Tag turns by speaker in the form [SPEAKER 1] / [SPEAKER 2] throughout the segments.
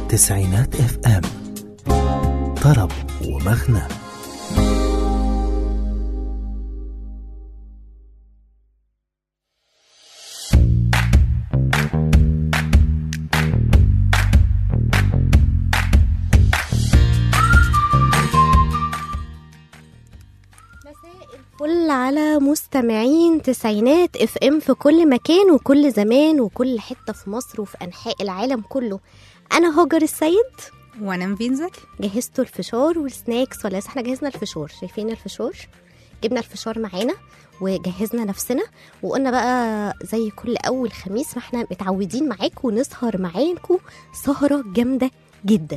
[SPEAKER 1] تسعينات اف ام طرب ومغنى
[SPEAKER 2] مساء الفل على مستمعين تسعينات اف ام في كل مكان وكل زمان وكل حته في مصر وفي انحاء العالم كله انا هاجر السيد
[SPEAKER 3] وانا نفين زكي
[SPEAKER 2] جهزتوا الفشار والسناكس ولا لسه احنا جهزنا الفشار شايفين الفشار جبنا الفشار معانا وجهزنا نفسنا وقلنا بقى زي كل اول خميس ما احنا متعودين معاكم نسهر معاكم سهره جامده جدا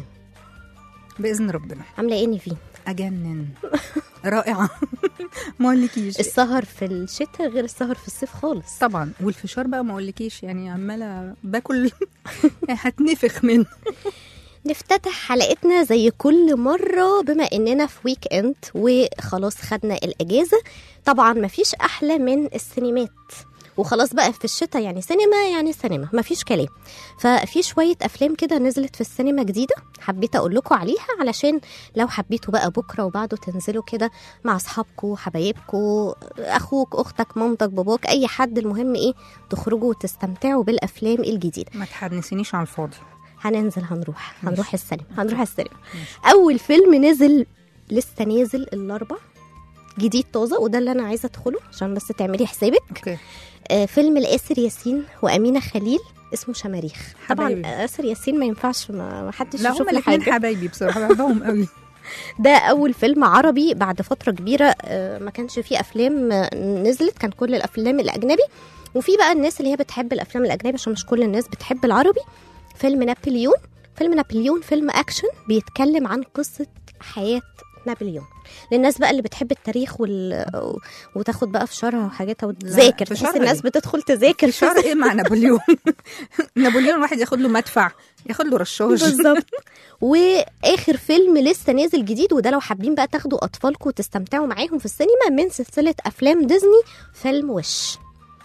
[SPEAKER 3] باذن ربنا
[SPEAKER 2] عامله ايه نيفين
[SPEAKER 3] اجنن رائعه ما اقولكيش
[SPEAKER 2] السهر في الشتاء غير السهر في الصيف خالص
[SPEAKER 3] طبعا والفشار بقى ما اقولكيش يعني عماله باكل هتنفخ منه
[SPEAKER 2] نفتتح حلقتنا زي كل مرة بما إننا في ويك إند وخلاص خدنا الأجازة طبعا مفيش أحلى من السينمات وخلاص بقى في الشتاء يعني سينما يعني سينما مفيش كلام ففي شوية أفلام كده نزلت في السينما جديدة حبيت أقول لكم عليها علشان لو حبيتوا بقى بكرة وبعده تنزلوا كده مع أصحابكم حبايبكم أخوك أختك مامتك باباك أي حد المهم إيه تخرجوا وتستمتعوا بالأفلام الجديدة
[SPEAKER 3] ما تحنسنيش على الفاضي
[SPEAKER 2] هننزل هنروح هنروح السينما هنروح السينما اول فيلم نزل لسه نازل الاربع جديد طازه وده اللي انا عايزه ادخله عشان بس تعملي حسابك
[SPEAKER 3] اوكي
[SPEAKER 2] آه فيلم الاسر ياسين وامينه خليل اسمه شماريخ طبعا
[SPEAKER 3] حبايبي.
[SPEAKER 2] اسر ياسين ما ينفعش ما ما حدش
[SPEAKER 3] لا
[SPEAKER 2] يشوف
[SPEAKER 3] هم
[SPEAKER 2] له
[SPEAKER 3] الاثنين
[SPEAKER 2] حاجه
[SPEAKER 3] حبايبي بصراحه بحبهم قوي
[SPEAKER 2] ده اول فيلم عربي بعد فتره كبيره آه، ما كانش فيه افلام آه، نزلت كان كل الافلام الاجنبي وفي بقى الناس اللي هي بتحب الافلام الاجنبي عشان مش كل الناس بتحب العربي فيلم نابليون فيلم نابليون فيلم اكشن بيتكلم عن قصه حياه نابليون للناس بقى اللي بتحب التاريخ وال... وتاخد بقى في شرها وحاجاتها وتذاكر
[SPEAKER 3] في
[SPEAKER 2] تحس
[SPEAKER 3] شرها
[SPEAKER 2] الناس
[SPEAKER 3] إيه؟
[SPEAKER 2] بتدخل تذاكر
[SPEAKER 3] فشار ايه مع نابليون نابليون واحد ياخد له مدفع ياخد له رشاش
[SPEAKER 2] بالظبط واخر فيلم لسه نازل جديد وده لو حابين بقى تاخدوا اطفالكم وتستمتعوا معاهم في السينما من سلسله افلام ديزني فيلم وش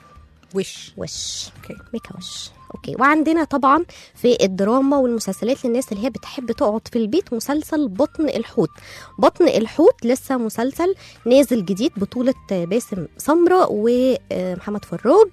[SPEAKER 3] وش
[SPEAKER 2] وش
[SPEAKER 3] اوكي
[SPEAKER 2] ميكا وش اوكي وعندنا طبعا في الدراما والمسلسلات للناس اللي هي بتحب تقعد في البيت مسلسل بطن الحوت بطن الحوت لسه مسلسل نازل جديد بطولة باسم سمرة ومحمد فراج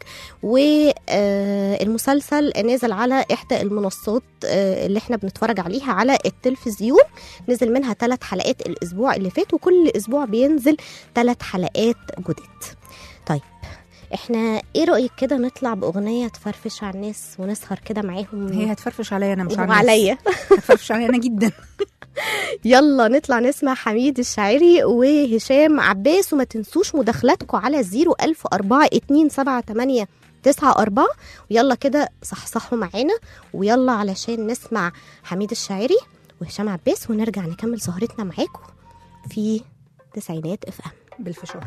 [SPEAKER 2] والمسلسل نازل على إحدى المنصات آه، اللي احنا بنتفرج عليها على التلفزيون نزل منها ثلاث حلقات الأسبوع اللي فات وكل أسبوع بينزل ثلاث حلقات جدد طيب احنا ايه رايك كده نطلع باغنيه تفرفش على الناس ونسهر كده معاهم
[SPEAKER 3] هي هتفرفش عليا انا مش على الناس.
[SPEAKER 2] وعليا
[SPEAKER 3] هتفرفش عليا انا جدا
[SPEAKER 2] يلا نطلع نسمع حميد الشاعري وهشام عباس وما تنسوش مداخلاتكم على 0104278 تسعة أربعة ويلا كده صحصحوا معانا ويلا علشان نسمع حميد الشاعري وهشام عباس ونرجع نكمل سهرتنا معاكم في تسعينات اف ام
[SPEAKER 3] بالفشار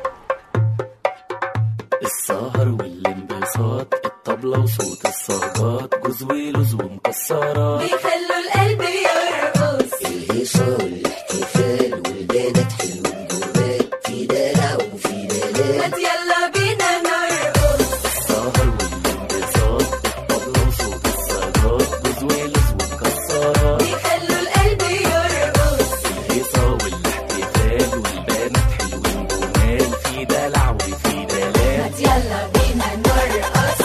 [SPEAKER 4] السهر والانبساط الطبلة وصوت الصاجات جوز ولوز ومكسرات
[SPEAKER 5] بيخلوا القلب يرقص
[SPEAKER 4] الهيصة والاحتفال والبنات حلو الجمال في دلع وفي دلال
[SPEAKER 5] ما يلا بينا نرقص
[SPEAKER 4] السهر والانبساط الطبلة وصوت الصاجات جوز ولوز ومكسرات
[SPEAKER 5] بيخلوا القلب يرقص
[SPEAKER 4] الهيصة والاحتفال والبنات حلو الجمال في دلع وفي دلال
[SPEAKER 5] ما يلا بينا نرقص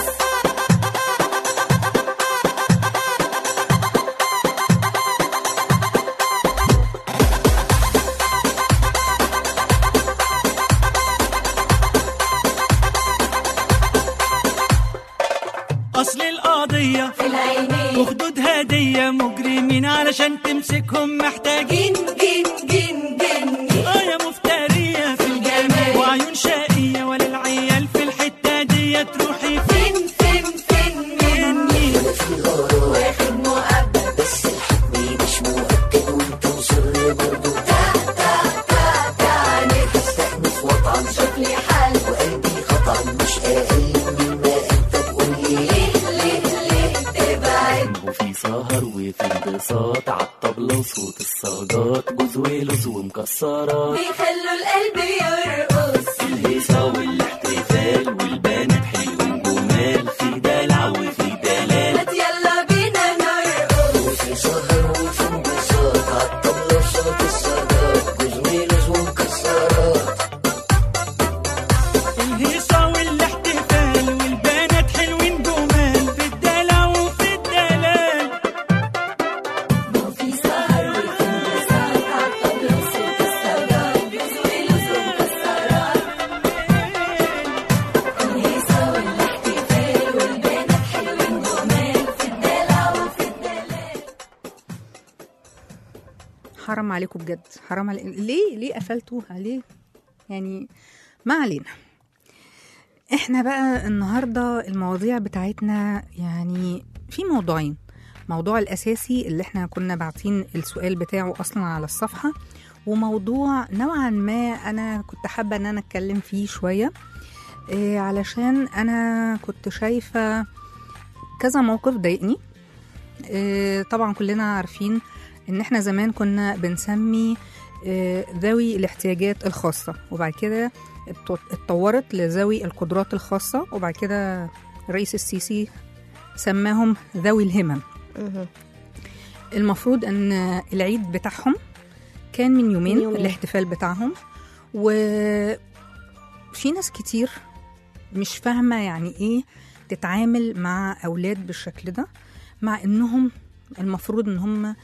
[SPEAKER 6] أصل القضية
[SPEAKER 5] في العينين
[SPEAKER 6] وخدود هدية مجرمين علشان تمسكهم محتاجين
[SPEAKER 5] جن جن جن جن
[SPEAKER 6] آه يا مفترية في
[SPEAKER 5] الجمال.
[SPEAKER 6] وعيون شقية وللعيال في الحتة دي تروحي فين
[SPEAKER 5] فين فين فين مني واخد مؤبد
[SPEAKER 4] بس الحكم مش مؤكد وانت مصر برضو
[SPEAKER 5] تعالي
[SPEAKER 4] هستأنف وطعا
[SPEAKER 5] شوف لي حل
[SPEAKER 4] وقلبي قطعا مش أقل مما انت تقول لي
[SPEAKER 5] ليه ليه ليه تبعد
[SPEAKER 4] وفي سهر وفي انبساط عالطبلة وصوت الصاجات جوز ولوز ومكسرات
[SPEAKER 5] بيخلوا القلب يرقص
[SPEAKER 4] الهيصة والاحتفال والبنات حلو جمال في دلع وفي دلال
[SPEAKER 5] ما يلا بينا نرقص
[SPEAKER 3] حرام عليكم بجد حرام علي... ليه ليه قفلتوها ليه يعني ما علينا احنا بقى النهارده المواضيع بتاعتنا يعني في موضوعين موضوع الاساسي اللي احنا كنا باعتين السؤال بتاعه اصلا على الصفحه وموضوع نوعا ما انا كنت حابه ان انا اتكلم فيه شويه إيه علشان انا كنت شايفه كذا موقف ضايقني إيه طبعا كلنا عارفين ان احنا زمان كنا بنسمي آه، ذوي الاحتياجات الخاصة وبعد كده اتط- اتطورت لذوي القدرات الخاصة وبعد كده الرئيس السيسي سماهم ذوي الهمم
[SPEAKER 2] مهم.
[SPEAKER 3] المفروض ان العيد بتاعهم كان من يومين,
[SPEAKER 2] من يومين.
[SPEAKER 3] الاحتفال بتاعهم وفي ناس كتير مش فاهمة يعني ايه تتعامل مع اولاد بالشكل ده مع انهم المفروض ان هم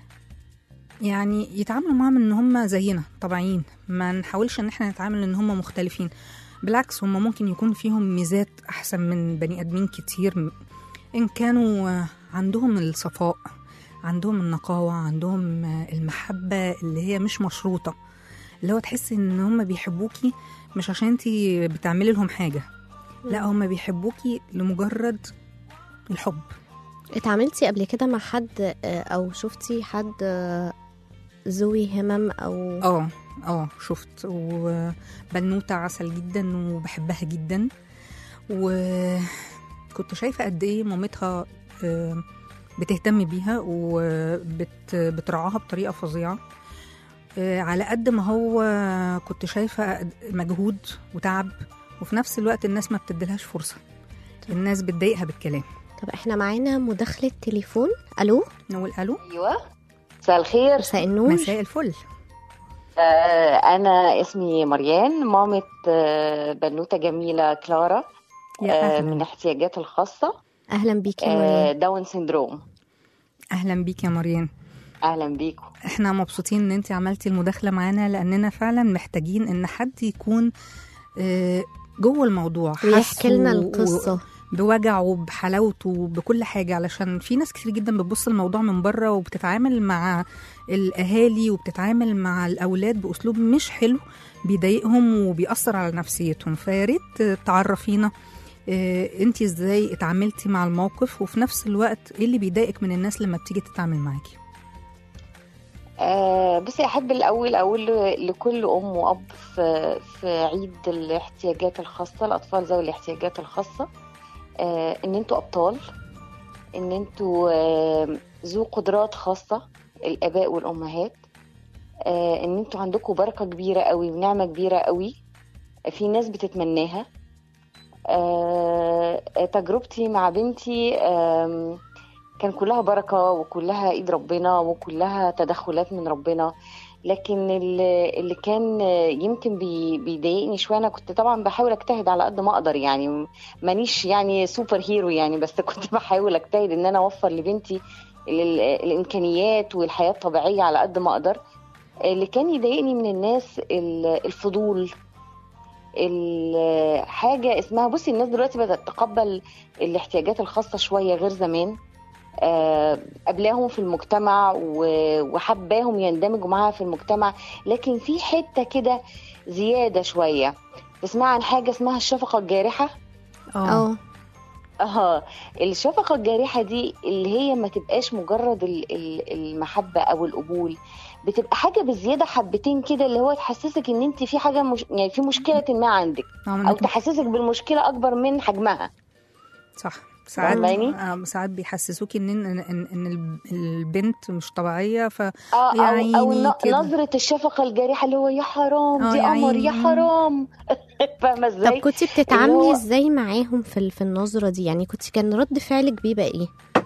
[SPEAKER 3] يعني يتعاملوا معاهم ان هم زينا طبيعيين ما نحاولش ان احنا نتعامل ان هم مختلفين بالعكس هم ممكن يكون فيهم ميزات احسن من بني ادمين كتير ان كانوا آه، عندهم الصفاء عندهم النقاوة عندهم آه، المحبة اللي هي مش مشروطة اللي هو تحس ان هم بيحبوكي مش عشان انتي بتعملي لهم حاجة لا هم بيحبوكي لمجرد الحب
[SPEAKER 2] اتعاملتي قبل كده مع حد آه، او شفتي حد آه، ذوي همم او
[SPEAKER 3] اه اه شفت وبنوتة عسل جدا وبحبها جدا وكنت شايفة قد ايه مامتها آه، بتهتم بيها وبترعاها بطريقة فظيعة آه، على قد ما هو كنت شايفة قد- مجهود وتعب وفي نفس الوقت الناس ما بتديلهاش فرصة الناس بتضايقها بالكلام
[SPEAKER 2] طب احنا معانا مداخلة تليفون الو
[SPEAKER 3] نقول الو
[SPEAKER 7] ايوه مساء الخير
[SPEAKER 2] مساء النور
[SPEAKER 3] مساء الفل
[SPEAKER 7] آه انا اسمي مريان مامة آه بنوتة جميلة كلارا
[SPEAKER 3] يا
[SPEAKER 7] آه
[SPEAKER 3] أهلا.
[SPEAKER 7] من احتياجات الخاصة
[SPEAKER 2] اهلا بيكي يا
[SPEAKER 7] آه
[SPEAKER 2] مريم
[SPEAKER 7] داون سيندروم
[SPEAKER 3] اهلا بيك يا مريم
[SPEAKER 7] اهلا بيكم
[SPEAKER 3] احنا مبسوطين ان انت عملتي المداخله معانا لاننا فعلا محتاجين ان حد يكون آه، جوه الموضوع
[SPEAKER 2] ويحكي لنا
[SPEAKER 3] حاسه
[SPEAKER 2] القصة
[SPEAKER 3] بوجعه بحلاوته بكل حاجه علشان في ناس كتير جدا بتبص الموضوع من بره وبتتعامل مع الاهالي وبتتعامل مع الاولاد باسلوب مش حلو بيضايقهم وبيأثر على نفسيتهم فيا ريت تعرفينا انت ازاي اتعاملتي مع الموقف وفي نفس الوقت ايه اللي بيضايقك من الناس لما بتيجي تتعامل معاكي
[SPEAKER 7] آه بصي احب الاول اقول ل- لكل ام واب في في عيد الاحتياجات الخاصه الاطفال ذوي الاحتياجات الخاصه آه ان انتوا ابطال ان انتوا آه ذو قدرات خاصه الاباء والامهات آه ان انتوا عندكم بركه كبيره قوي ونعمه كبيره قوي في ناس بتتمناها آه تجربتي مع بنتي آم، كان كلها بركة وكلها إيد ربنا وكلها تدخلات من ربنا لكن اللي اللي كان يمكن بي- بيضايقني شوية أنا كنت طبعا بحاول أجتهد على قد ما أقدر يعني مانيش يعني سوبر هيرو يعني بس كنت بحاول أجتهد إن أنا أوفر لبنتي ال- ال- الإمكانيات والحياة الطبيعية على قد ما أقدر اللي كان يضايقني من الناس ال- الفضول ال- حاجة اسمها بصي الناس دلوقتي بدأت تتقبل الاحتياجات الخاصة شوية غير زمان آه، قبلاهم في المجتمع و- وحباهم يندمجوا معاها في المجتمع لكن في حتة كده زيادة شوية تسمع عن حاجة اسمها الشفقة الجارحة
[SPEAKER 2] اه
[SPEAKER 7] اه الشفقة الجارحة دي اللي هي ما تبقاش مجرد ال- ال- المحبة او القبول بتبقى حاجة بزيادة حبتين كده اللي هو تحسسك ان انت في حاجة مش يعني في مشكلة ما عندك
[SPEAKER 3] أو
[SPEAKER 7] او
[SPEAKER 3] إنك
[SPEAKER 7] تحسسك بالمشكلة اكبر من حجمها
[SPEAKER 3] صح ساعات
[SPEAKER 7] فاهماني؟
[SPEAKER 3] آه، ساعات بيحسسوكي ان ان ان, إن الب- البنت مش طبيعيه ف
[SPEAKER 7] اه
[SPEAKER 3] يا
[SPEAKER 7] او او
[SPEAKER 3] عيني
[SPEAKER 7] ن-
[SPEAKER 3] كده.
[SPEAKER 7] نظرة الشفقة الجارحة اللي هو يا حرام
[SPEAKER 3] آه،
[SPEAKER 7] دي
[SPEAKER 3] يا
[SPEAKER 7] قمر يا
[SPEAKER 3] عيني.
[SPEAKER 7] حرام فاهمة
[SPEAKER 2] طب
[SPEAKER 7] ازاي؟
[SPEAKER 2] كنتي بتتعاملي
[SPEAKER 7] هو-
[SPEAKER 2] ازاي معاهم في ال- في النظرة دي يعني كنتي كان رد فعلك بيبقى ايه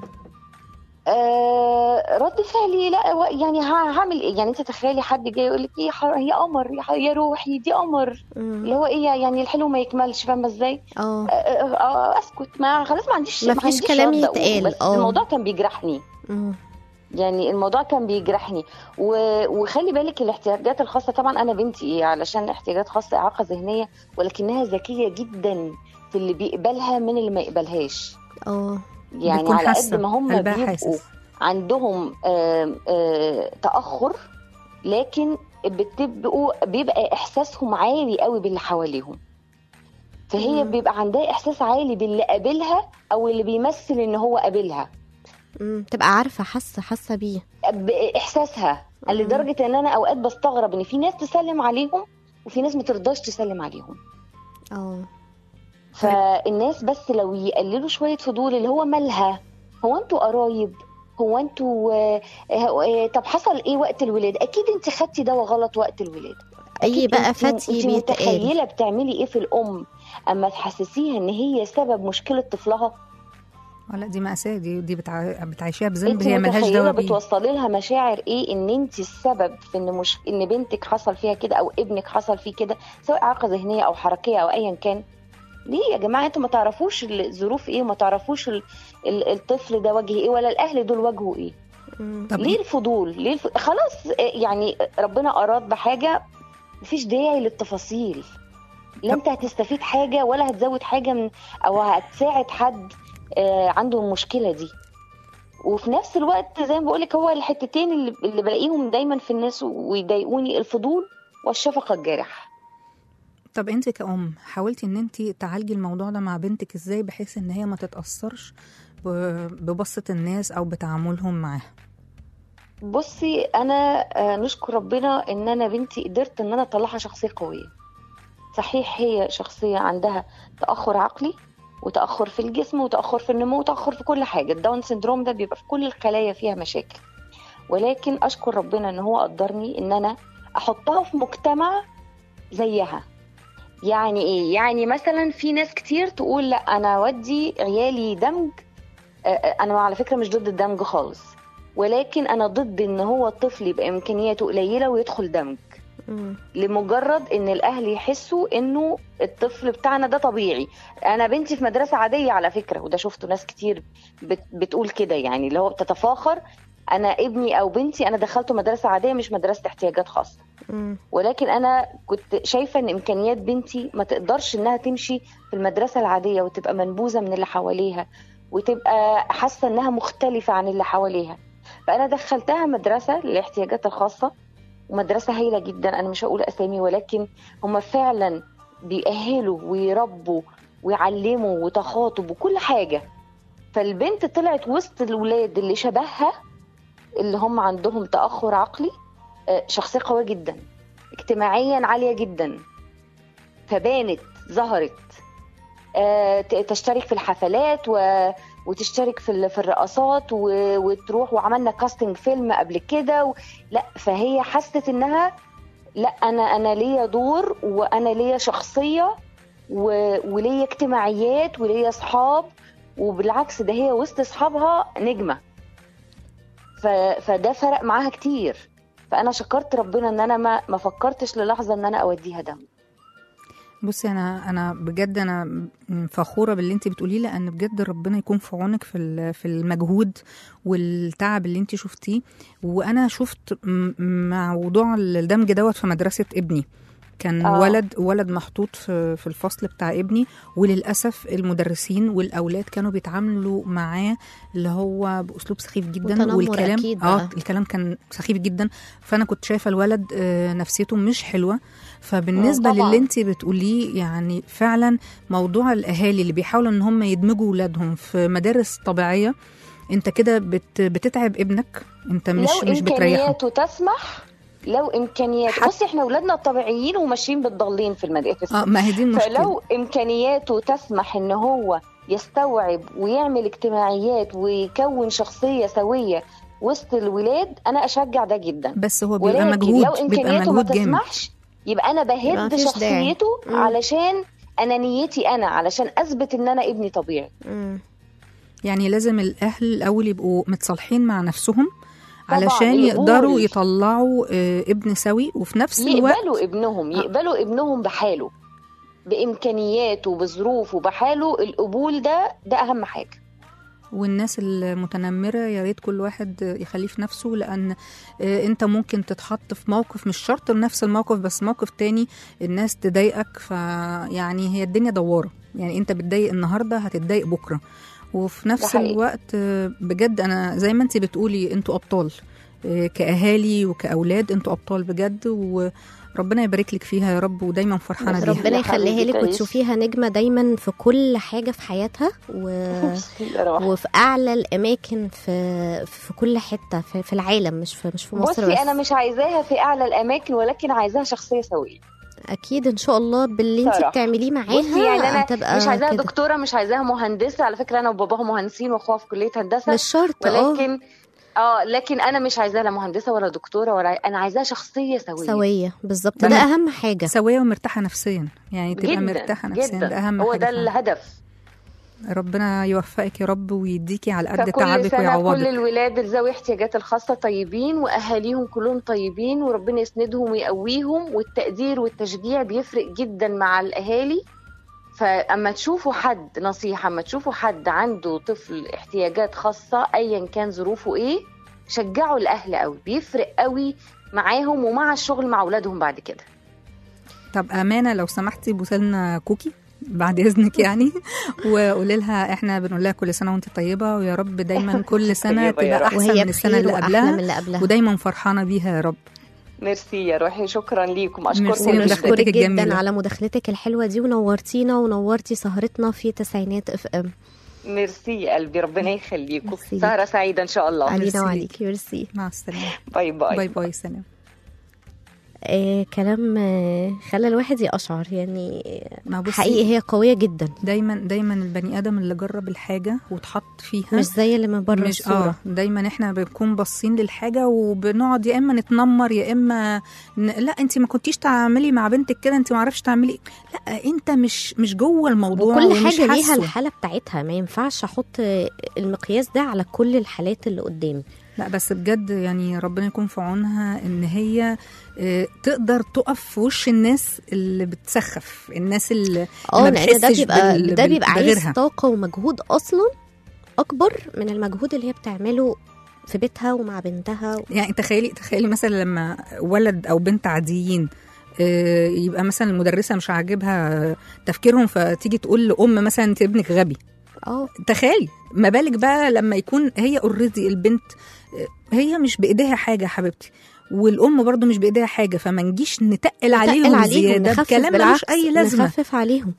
[SPEAKER 7] آه رد فعلي لا و- يعني ه- هعمل ايه يعني انت تخيلي حد جاي يقول لك ايه حر- يا قمر يا, ح- يا روحي دي قمر
[SPEAKER 2] مم.
[SPEAKER 7] اللي هو ايه يعني الحلو ما يكملش فاهمه ازاي
[SPEAKER 2] اه
[SPEAKER 7] آه، آه، آه، اسكت ما خلاص ما عنديش
[SPEAKER 2] مفيش
[SPEAKER 7] عنديش
[SPEAKER 2] كلام
[SPEAKER 7] رد أقول،
[SPEAKER 2] يتقال،
[SPEAKER 7] بس
[SPEAKER 2] آه.
[SPEAKER 7] الموضوع كان بيجرحني
[SPEAKER 2] مم.
[SPEAKER 7] يعني الموضوع كان بيجرحني و... وخلي بالك الاحتياجات الخاصه طبعا انا بنتي ايه علشان احتياجات خاصه اعاقه ذهنيه ولكنها ذكيه جدا في اللي بيقبلها من اللي ما يقبلهاش
[SPEAKER 2] اه
[SPEAKER 7] يعني
[SPEAKER 3] بتكون
[SPEAKER 7] على
[SPEAKER 3] حاسة،
[SPEAKER 7] قد ما هم
[SPEAKER 3] قلبها
[SPEAKER 7] بيبقوا
[SPEAKER 3] حاسس.
[SPEAKER 7] عندهم آم، آه، تاخر لكن بتبقوا بيبقى احساسهم عالي قوي باللي حواليهم فهي
[SPEAKER 2] مم.
[SPEAKER 7] بيبقى عندها احساس عالي باللي قابلها او اللي بيمثل ان هو قابلها
[SPEAKER 2] مم. تبقى عارفه حاسه حاسه بيه
[SPEAKER 7] باحساسها
[SPEAKER 2] مم.
[SPEAKER 7] لدرجه ان انا اوقات بستغرب ان في ناس تسلم عليهم وفي ناس ما ترضاش تسلم عليهم
[SPEAKER 2] اه
[SPEAKER 7] فالناس بس لو يقللوا شويه فضول اللي هو مالها هو انتوا قرايب هو انتوا آه، آه، طب حصل ايه وقت الولاده اكيد انت خدتي دواء غلط وقت الولاده
[SPEAKER 2] اي
[SPEAKER 7] أكيد
[SPEAKER 2] بقى
[SPEAKER 7] انت-
[SPEAKER 2] فتي
[SPEAKER 7] انت
[SPEAKER 2] بيتقال
[SPEAKER 7] متخيله بتعملي ايه في الام اما تحسسيها ان هي سبب مشكله طفلها
[SPEAKER 3] آه لا دي مأساة دي دي بتع... بتعيشيها بذنب
[SPEAKER 7] انت
[SPEAKER 3] هي ملهاش
[SPEAKER 7] متخيله
[SPEAKER 3] دواء بيه
[SPEAKER 7] بتوصلي لها مشاعر ايه ان انت السبب في ان مش ان بنتك حصل فيها كده او ابنك حصل فيه كده سواء اعاقه ذهنيه او حركيه او ايا كان ليه يا جماعه انتوا ما تعرفوش الظروف ايه وما تعرفوش ال- ال- الطفل ده وجه ايه ولا الاهل دول وجهه ايه
[SPEAKER 2] مم.
[SPEAKER 3] طب
[SPEAKER 7] ليه الفضول ليه الف... خلاص آه، يعني ربنا اراد بحاجه مفيش داعي للتفاصيل لا
[SPEAKER 3] طب-
[SPEAKER 7] انت هتستفيد حاجه ولا هتزود حاجه من او هتساعد حد آه، عنده المشكله دي وفي نفس الوقت زي ما بقولك هو الحتتين اللي, اللي بلاقيهم دايما في الناس ويضايقوني الفضول والشفقه الجارحه
[SPEAKER 3] طب انت كأم حاولتي ان انت تعالجي الموضوع ده مع بنتك ازاي بحيث ان هي ما تتأثرش ب- ببصة الناس او بتعاملهم معاها
[SPEAKER 7] بصي انا آه، نشكر ربنا ان انا بنتي قدرت ان انا اطلعها شخصيه قويه صحيح هي شخصيه عندها تاخر عقلي وتاخر في الجسم وتاخر في النمو وتاخر في كل حاجه الداون سيندروم ده بيبقى في كل الخلايا فيها مشاكل ولكن اشكر ربنا ان هو قدرني ان انا احطها في مجتمع زيها يعني ايه يعني مثلا في ناس كتير تقول لا انا اودي عيالي دمج آه، آه، انا على فكره مش ضد الدمج خالص ولكن انا ضد ان هو الطفل يبقى امكانياته قليله ويدخل دمج
[SPEAKER 2] مم.
[SPEAKER 7] لمجرد ان الاهل يحسوا انه الطفل بتاعنا ده طبيعي انا بنتي في مدرسه عاديه على فكره وده شفته ناس كتير بت بتقول كده يعني اللي هو بتتفاخر انا ابني او بنتي انا دخلته مدرسه عاديه مش مدرسه احتياجات خاصه
[SPEAKER 2] مم.
[SPEAKER 7] ولكن انا كنت شايفه ان امكانيات بنتي ما تقدرش انها تمشي في المدرسه العاديه وتبقى منبوذه من اللي حواليها وتبقى حاسه انها مختلفه عن اللي حواليها فانا دخلتها مدرسه للاحتياجات الخاصه ومدرسه هايله جدا انا مش هقول اسامي ولكن هم فعلا بيأهلوا ويربوا ويعلموا وتخاطب وكل حاجه فالبنت طلعت وسط الولاد اللي شبهها اللي هم عندهم تاخر عقلي آه، شخصيه قويه جدا اجتماعيا عاليه جدا فبانت ظهرت آه، ت- تشترك في الحفلات و... وتشترك في ال- في الرقصات و... وتروح وعملنا كاستنج فيلم قبل كده و... لا فهي حست انها لا انا انا ليا دور وانا ليا شخصيه و... وليا اجتماعيات وليا اصحاب وبالعكس ده هي وسط اصحابها نجمه ف... فده فرق معاها كتير فانا شكرت ربنا ان انا ما ما فكرتش للحظه ان انا اوديها دم
[SPEAKER 3] بصي انا انا بجد انا فخوره باللي انت بتقوليه لان بجد ربنا يكون في عونك في ال- في المجهود والتعب اللي انت شفتيه وانا شفت م- مع موضوع الدمج دوت في مدرسه ابني كان
[SPEAKER 7] آه.
[SPEAKER 3] آه. ولد ولد محطوط في في الفصل بتاع ابني وللاسف المدرسين والاولاد كانوا بيتعاملوا معاه اللي هو باسلوب سخيف جدا
[SPEAKER 2] وتنمر
[SPEAKER 3] والكلام
[SPEAKER 2] أكيد
[SPEAKER 3] اه
[SPEAKER 2] بقى.
[SPEAKER 3] الكلام كان سخيف جدا فانا كنت شايفه الولد آه، نفسيته مش حلوه فبالنسبه
[SPEAKER 7] طبعاً.
[SPEAKER 3] للي انت بتقوليه يعني فعلا موضوع الاهالي اللي بيحاولوا ان هم يدمجوا ولادهم في مدارس طبيعيه انت كده بت بتتعب ابنك انت مش
[SPEAKER 7] لو
[SPEAKER 3] مش بتريحه
[SPEAKER 7] امكانياته تسمح لو امكانيات
[SPEAKER 3] حت-
[SPEAKER 7] بصي احنا اولادنا الطبيعيين وماشيين بالضالين في المدارس
[SPEAKER 3] اه ما هي دي المشكله
[SPEAKER 7] فلو امكانياته تسمح ان هو يستوعب ويعمل اجتماعيات ويكون شخصيه سويه وسط الولاد انا اشجع ده جدا
[SPEAKER 3] بس هو بيبقى
[SPEAKER 7] ولكن
[SPEAKER 3] مجهود
[SPEAKER 7] لو
[SPEAKER 3] بيبقى
[SPEAKER 7] امكانياته ما
[SPEAKER 3] مجهود جامد
[SPEAKER 7] تسمحش يبقى انا
[SPEAKER 2] يبقى
[SPEAKER 7] بهد
[SPEAKER 2] مفيش داعي.
[SPEAKER 7] شخصيته
[SPEAKER 2] مم.
[SPEAKER 7] علشان انانيتي انا علشان اثبت ان انا ابني طبيعي
[SPEAKER 2] مم.
[SPEAKER 3] يعني لازم الاهل الاول يبقوا متصالحين مع نفسهم
[SPEAKER 7] طبعاً،
[SPEAKER 3] علشان
[SPEAKER 7] القبول.
[SPEAKER 3] يقدروا يطلعوا آه، ابن سوي وفي نفس الوقت
[SPEAKER 7] يقبلوا ابنهم يقبلوا ابنهم بحاله بامكانياته بظروفه بحاله القبول ده ده اهم حاجه
[SPEAKER 3] والناس المتنمرة يا ريت كل واحد يخليه في نفسه لأن آه، أنت ممكن تتحط في موقف مش شرط نفس الموقف بس موقف تاني الناس تضايقك فيعني هي الدنيا دوارة يعني أنت بتضايق النهاردة هتتضايق بكرة وفي نفس
[SPEAKER 7] حقيقي.
[SPEAKER 3] الوقت آه، بجد أنا زي ما أنت بتقولي أنتوا أبطال آه، كاهالي وكاولاد انتوا ابطال بجد وربنا يبارك لك فيها يا رب ودايما فرحانه بيها
[SPEAKER 2] ربنا
[SPEAKER 7] يا
[SPEAKER 2] يخليها
[SPEAKER 7] حبيبتي
[SPEAKER 2] لك
[SPEAKER 7] تعيش.
[SPEAKER 2] وتشوفيها نجمه دايما في كل حاجه في حياتها و...
[SPEAKER 7] يا روح.
[SPEAKER 2] وفي اعلى الاماكن في في كل حته في, في العالم مش في مش في مصر
[SPEAKER 7] بصي
[SPEAKER 2] بس
[SPEAKER 7] انا مش عايزاها في اعلى الاماكن ولكن عايزاها شخصيه سويه
[SPEAKER 2] اكيد ان شاء الله باللي انت
[SPEAKER 7] صراحة.
[SPEAKER 2] بتعمليه معاها
[SPEAKER 7] بصي يعني انا
[SPEAKER 2] هتبقى
[SPEAKER 7] مش عايزاها
[SPEAKER 2] كده.
[SPEAKER 7] دكتوره مش عايزاها مهندسه على فكره انا وباباها مهندسين واخوها في كليه هندسه
[SPEAKER 2] مش شرط اه
[SPEAKER 7] ولكن اه لكن انا مش عايزاها لا مهندسه ولا دكتوره ولا انا عايزاها شخصيه سويه
[SPEAKER 2] سويه بالظبط
[SPEAKER 3] أنا-
[SPEAKER 2] ده اهم حاجه
[SPEAKER 3] سويه ومرتاحه نفسيا يعني تبقى
[SPEAKER 7] جدا
[SPEAKER 3] مرتاحه نفسيا
[SPEAKER 7] جدا
[SPEAKER 3] ده اهم
[SPEAKER 7] هو
[SPEAKER 3] حاجه
[SPEAKER 7] ده
[SPEAKER 3] فعلا.
[SPEAKER 7] الهدف
[SPEAKER 3] ربنا يوفقك يا رب ويديكي على قد
[SPEAKER 7] فكل
[SPEAKER 3] تعبك
[SPEAKER 7] سنه كل
[SPEAKER 3] ويعوضك
[SPEAKER 7] الولاد ذوي احتياجات الخاصه طيبين واهاليهم كلهم طيبين وربنا يسندهم ويقويهم والتقدير والتشجيع بيفرق جدا مع الاهالي فاما تشوفوا حد نصيحه اما تشوفوا حد عنده طفل احتياجات خاصه ايا كان ظروفه ايه شجعوا الاهل قوي بيفرق قوي معاهم ومع الشغل مع اولادهم بعد كده
[SPEAKER 3] طب امانه لو سمحتي بوسلنا كوكي بعد اذنك يعني وقولي لها احنا بنقول لها كل سنه وانت طيبه ويا رب دايما كل سنه
[SPEAKER 7] طيبة يا
[SPEAKER 3] تبقى
[SPEAKER 7] رب.
[SPEAKER 3] احسن
[SPEAKER 2] وهي
[SPEAKER 3] من السنه
[SPEAKER 2] بخير
[SPEAKER 3] اللي
[SPEAKER 2] واحلى من
[SPEAKER 3] قبلها
[SPEAKER 2] اللي قبلها
[SPEAKER 3] ودايما فرحانه بيها يا رب
[SPEAKER 7] ميرسي يا روحي شكرا ليكم
[SPEAKER 3] ميرسي
[SPEAKER 7] اشكركم
[SPEAKER 3] لمداخلتك
[SPEAKER 7] جدا
[SPEAKER 2] ونشكرك جدا
[SPEAKER 3] الجميلة.
[SPEAKER 2] على مداخلتك الحلوه دي ونورتينا ونورتي سهرتنا في تسعينات اف ام
[SPEAKER 7] ميرسي يا قلبي ربنا يخليكم
[SPEAKER 2] ميرسي.
[SPEAKER 7] سهره سعيده ان شاء الله
[SPEAKER 3] ميرسي
[SPEAKER 2] علينا
[SPEAKER 3] ليك.
[SPEAKER 2] وعليكي ميرسي
[SPEAKER 3] مع السلامه
[SPEAKER 7] باي باي
[SPEAKER 3] باي باي سلام
[SPEAKER 2] آه كلام آه خلى الواحد يقشعر يعني
[SPEAKER 3] ما بصي
[SPEAKER 2] حقيقي هي قويه جدا
[SPEAKER 3] دايما دايما البني ادم اللي جرب الحاجه واتحط فيها
[SPEAKER 2] مش زي اللي من بره
[SPEAKER 3] مش
[SPEAKER 2] الصوره
[SPEAKER 3] اه دايما احنا بنكون باصين للحاجه وبنقعد يا اما نتنمر يا اما ن... لا انت ما كنتيش تعملي مع بنتك كده انت ما عرفتش تعملي لا انت مش مش جوه الموضوع
[SPEAKER 2] وكل
[SPEAKER 3] ومش
[SPEAKER 2] حاجه ليها
[SPEAKER 3] حاسه.
[SPEAKER 2] الحاله بتاعتها ما ينفعش احط المقياس ده على كل الحالات اللي قدامي
[SPEAKER 3] لا بس بجد يعني ربنا يكون في عونها ان هي آه، تقدر تقف في وش الناس اللي بتسخف الناس اللي
[SPEAKER 2] اه
[SPEAKER 3] ما
[SPEAKER 2] لان ده
[SPEAKER 3] بتحسش
[SPEAKER 2] بيبقى
[SPEAKER 3] بال-
[SPEAKER 2] ده
[SPEAKER 3] بال-
[SPEAKER 2] بيبقى عايز
[SPEAKER 3] بغيرها.
[SPEAKER 2] طاقه ومجهود اصلا اكبر من المجهود اللي هي بتعمله في بيتها ومع بنتها
[SPEAKER 3] يعني تخيلي تخيلي مثلا لما ولد او بنت عاديين آه، يبقى مثلا المدرسه مش عاجبها تفكيرهم فتيجي تقول لام مثلا انت ابنك غبي
[SPEAKER 2] اه
[SPEAKER 3] تخيلي ما بالك بقى لما يكون هي اوريدي البنت آه، هي مش بايديها حاجه يا حبيبتي والام برضو مش بايديها حاجه فما نجيش نتقل عليهم,
[SPEAKER 2] نتقل عليهم
[SPEAKER 3] زياده
[SPEAKER 2] نخفف
[SPEAKER 3] بكلام ملوش
[SPEAKER 2] بالعكس
[SPEAKER 3] اي لازمه
[SPEAKER 2] نخفف عليهم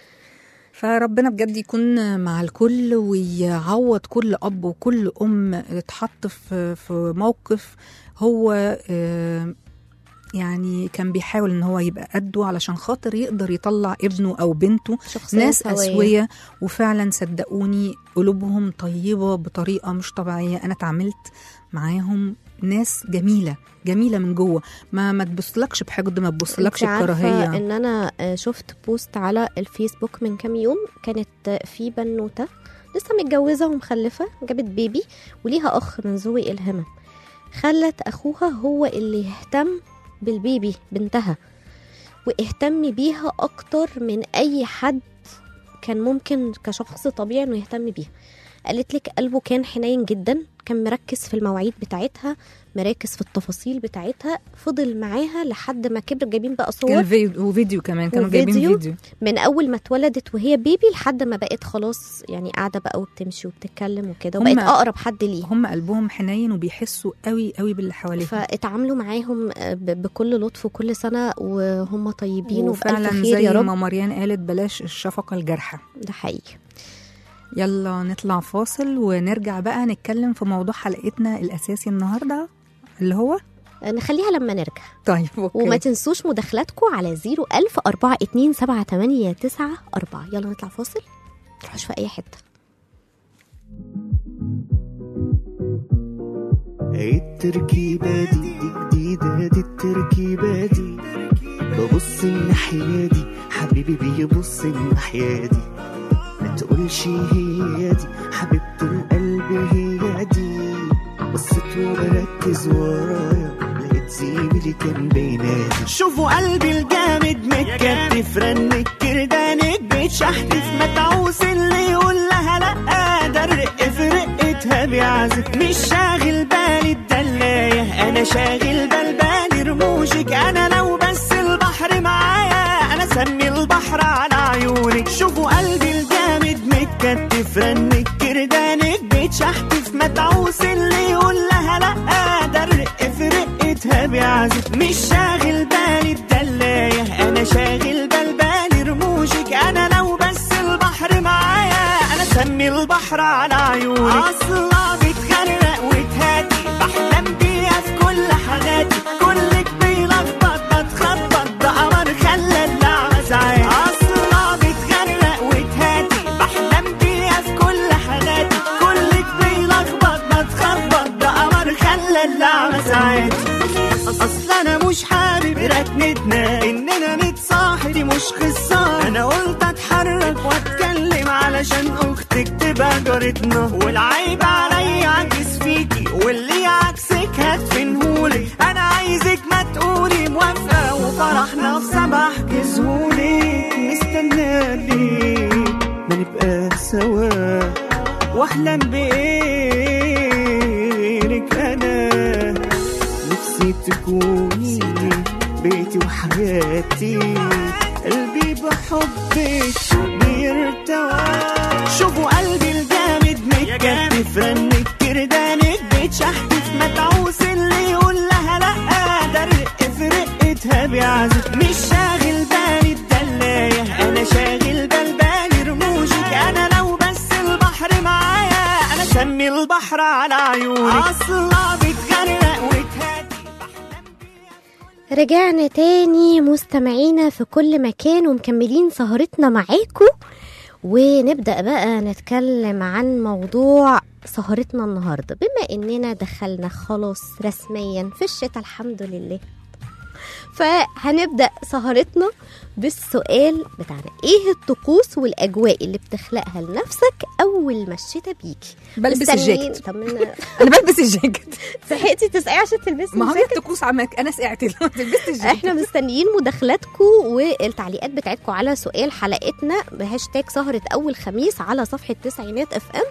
[SPEAKER 3] فربنا بجد يكون مع الكل ويعوض كل اب وكل ام اتحط في في موقف هو آه، يعني كان بيحاول ان هو يبقى قده علشان خاطر يقدر يطلع ابنه او بنته
[SPEAKER 2] شخصية
[SPEAKER 3] ناس
[SPEAKER 2] سوية.
[SPEAKER 3] اسويه وفعلا صدقوني قلوبهم طيبه بطريقه مش طبيعيه انا اتعاملت معاهم ناس جميله جميله من جوه ما ما تبصلكش بحقد ما تبصلكش
[SPEAKER 2] انت عارفة
[SPEAKER 3] بكراهيه
[SPEAKER 2] ان انا آه، شفت بوست على الفيسبوك من كام يوم كانت آه، في بنوته لسه متجوزه ومخلفه جابت بيبي وليها اخ من ذوي الهمم خلت اخوها هو اللي يهتم بالبيبي بنتها واهتم بيها اكتر من اي حد كان ممكن كشخص طبيعي انه يهتم بيها قالت لك قلبه كان حنين جدا كان مركز في المواعيد بتاعتها مركز في التفاصيل بتاعتها فضل معاها لحد ما كبر جايبين بقى صور
[SPEAKER 3] كان فيديو وفيديو كمان كانوا جايبين
[SPEAKER 2] وفيديو.
[SPEAKER 3] فيديو
[SPEAKER 2] من اول ما اتولدت وهي بيبي لحد ما بقت خلاص يعني قاعده بقى وبتمشي وبتتكلم وكده
[SPEAKER 3] هما-
[SPEAKER 2] وبقت اقرب حد ليه
[SPEAKER 3] هم قلبهم حنين وبيحسوا قوي قوي باللي حواليهم
[SPEAKER 2] فاتعاملوا معاهم ب- بكل لطف وكل سنه وهم طيبين وبألف
[SPEAKER 3] وفعلا
[SPEAKER 2] خير
[SPEAKER 3] زي
[SPEAKER 2] يا رب
[SPEAKER 3] ما مريان قالت بلاش الشفقة الجارحة
[SPEAKER 2] ده حقيقي
[SPEAKER 3] يلا نطلع فاصل ونرجع بقى نتكلم في موضوع حلقتنا الأساسي النهاردة اللي هو
[SPEAKER 2] نخليها لما نرجع
[SPEAKER 3] طيب أوكي.
[SPEAKER 2] وما تنسوش مداخلاتكم على 01000 427 يلا نطلع فاصل تروحوش في اي حته
[SPEAKER 4] التركيبة دي دي جديدة دي التركيبة دي ببص الناحية دي حبيبي بيبص الناحية دي ما تقولش هي دي حبيبة القلب هي دي بصيت وبركز ورايا لقيت زميلي كان بينادي شوفوا قلبي الجامد متكتف رنك كردانك بتشحتف متعوس اللي يقول لها لا ده الرق في رقتها بيعزف مش شاغل بالي الدلاية انا شاغل بال بالي رموشك انا لو بس البحر معايا انا سمي البحر على عيونك شوفوا قلبي الجامد متكتف رنك كردانك بتشحتف متعوس اللي يقول لها لا ده الرق
[SPEAKER 6] بيعزف مش شاغل بالي الدلاية انا شاغل بال بالي رموشك انا لو بس البحر معايا انا سمي البحر على عيونك اصلا بتغرق وتهادي بحلم بيها في كل حاجاتي كلك بيلخبط بتخبط ده قمر خلى اللعبة ساعات اصلا بتغرق وتهادي بحلم بيها في كل حاجاتي كلك بيلخبط بتخبط ده قمر خلى اللعبة ساعات اصل انا مش حابب ركنتنا اننا نتصاحب دي مش قصه انا قلت اتحرك واتكلم علشان اختك تبقى جارتنا والعيب عليا عكس فيكي واللي عكسك هدفنهولك انا عايزك ما تقولي موافقه وفرحنا في سبع كسهولك مستنالي
[SPEAKER 4] ما نبقى سوا
[SPEAKER 6] واحلم بغيرك انا
[SPEAKER 4] نفسي تكوني بيتي وحياتي
[SPEAKER 6] قلبي بحبك بيرتوى شوفوا قلبي الجامد متكتف رنك كردانك بتشحتف متعوس اللي يقول لها لا ده رق في رقتها بيعزف مش شاغل بالي الدلاية انا شاغل بال بالي رموشك انا لو بس البحر معايا انا سمي البحر على عيونك اصلا بتغرق وتهادي
[SPEAKER 2] رجعنا تاني مستمعينا في كل مكان ومكملين سهرتنا معاكم ونبدأ بقى نتكلم عن موضوع سهرتنا النهاردة بما اننا دخلنا خلاص رسميا في الشتاء الحمد لله فهنبدأ سهرتنا بالسؤال بتاعنا ايه الطقوس والاجواء اللي بتخلقها لنفسك اول ما الشتاء بيجي
[SPEAKER 3] بلبس
[SPEAKER 2] مستنيين-
[SPEAKER 3] الجاكيت
[SPEAKER 2] طب من-
[SPEAKER 3] انا بلبس الجاكيت
[SPEAKER 2] صحيتي تسقعي عشان تلبسي
[SPEAKER 3] ما هو
[SPEAKER 2] الجاكيت؟
[SPEAKER 3] الطقوس عمك انا سقعت لبست الجاكيت
[SPEAKER 2] احنا مستنيين مداخلاتكم والتعليقات بتاعتكم على سؤال حلقتنا بهاشتاج سهرة أول خميس على صفحة تسعينات اف ام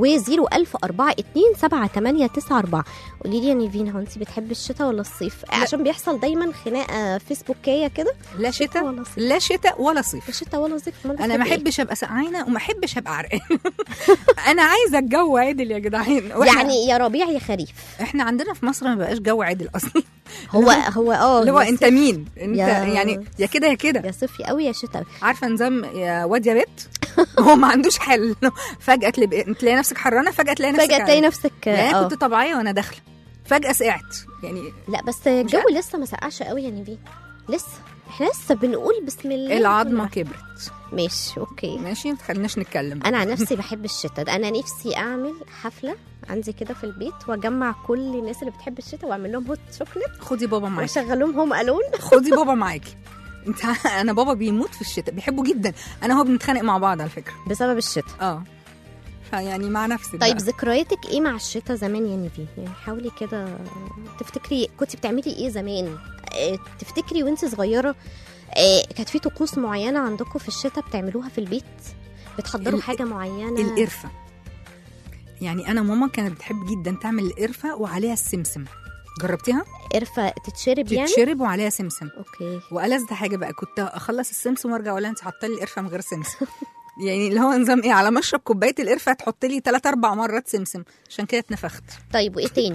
[SPEAKER 2] و01042 قولي لي يا نيفين هو انت بتحبي الشتاء ولا الصيف؟ عشان بيحصل دايما خناقة فيسبوكية كده
[SPEAKER 3] لا شتاء
[SPEAKER 2] ولا صيف
[SPEAKER 3] لا شتاء ولا صيف
[SPEAKER 2] الشتاء ولا صيف أمال
[SPEAKER 3] انا ما
[SPEAKER 2] بتحبي إيه؟
[SPEAKER 3] احبش ابقى سقعانه وما احبش ابقى عرقان انا عايزه الجو عدل يا جدعان وإحنا-
[SPEAKER 2] يعني يا ربيع يا خريف
[SPEAKER 3] احنا عندنا في مصر ما بقاش جو عدل اصلا
[SPEAKER 2] هو هو اه
[SPEAKER 3] اللي هو
[SPEAKER 2] يا
[SPEAKER 3] انت
[SPEAKER 2] صيف-
[SPEAKER 3] مين انت
[SPEAKER 2] يا-
[SPEAKER 3] يعني يا كده يا كده
[SPEAKER 2] يا صيفي قوي يا شتاء
[SPEAKER 3] عارفه نظام يا واد يا بت هو ما عندوش حل فجاه تلاقي تلاقي نفسك حرانه فجاه تلاقي نفسك
[SPEAKER 2] فجأة تلاقي نفسك
[SPEAKER 3] يعني
[SPEAKER 2] اه
[SPEAKER 3] انا كنت طبيعيه وانا داخله فجاه سقعت يعني
[SPEAKER 2] لا بس الجو لسه ما سقعش قوي يا نيفين لسه احنا لسه بنقول بسم الله
[SPEAKER 3] العظمه كبرت
[SPEAKER 2] ماشي اوكي
[SPEAKER 3] ماشي ما تخليناش نتكلم
[SPEAKER 2] انا عن نفسي بحب الشتاء ده انا نفسي اعمل حفله عندي كده في البيت واجمع كل الناس اللي بتحب الشتاء واعمل لهم هوت شوكليت
[SPEAKER 3] خدي بابا معاكي
[SPEAKER 2] واشغل لهم هوم الون
[SPEAKER 3] خدي بابا معاكي انت انا بابا بيموت في الشتاء بيحبه جدا انا هو بنتخانق مع بعض على فكره
[SPEAKER 2] بسبب الشتاء
[SPEAKER 3] اه فيعني مع نفسي
[SPEAKER 2] طيب
[SPEAKER 3] بقى.
[SPEAKER 2] ذكرياتك ايه مع الشتاء زمان يا نيفين يعني حاولي كده تفتكري كنت بتعملي ايه زمان اه، تفتكري وانت صغيره اه، كانت في طقوس معينه عندكم في الشتاء بتعملوها في البيت بتحضروا
[SPEAKER 3] ال-
[SPEAKER 2] حاجه معينه
[SPEAKER 3] القرفه يعني انا ماما كانت بتحب جدا تعمل القرفه وعليها السمسم جربتيها
[SPEAKER 2] قرفه تتشرب يعني
[SPEAKER 3] تتشرب وعليها سمسم
[SPEAKER 2] اوكي
[SPEAKER 3] والذ حاجه بقى كنت اخلص السمسم وارجع اقول لها انت حاطه لي القرفه من غير سمسم يعني اللي هو نظام ايه على ما اشرب كوبايه القرفه تحط لي ثلاث اربع مرات سمسم عشان كده اتنفخت
[SPEAKER 2] طيب وايه تاني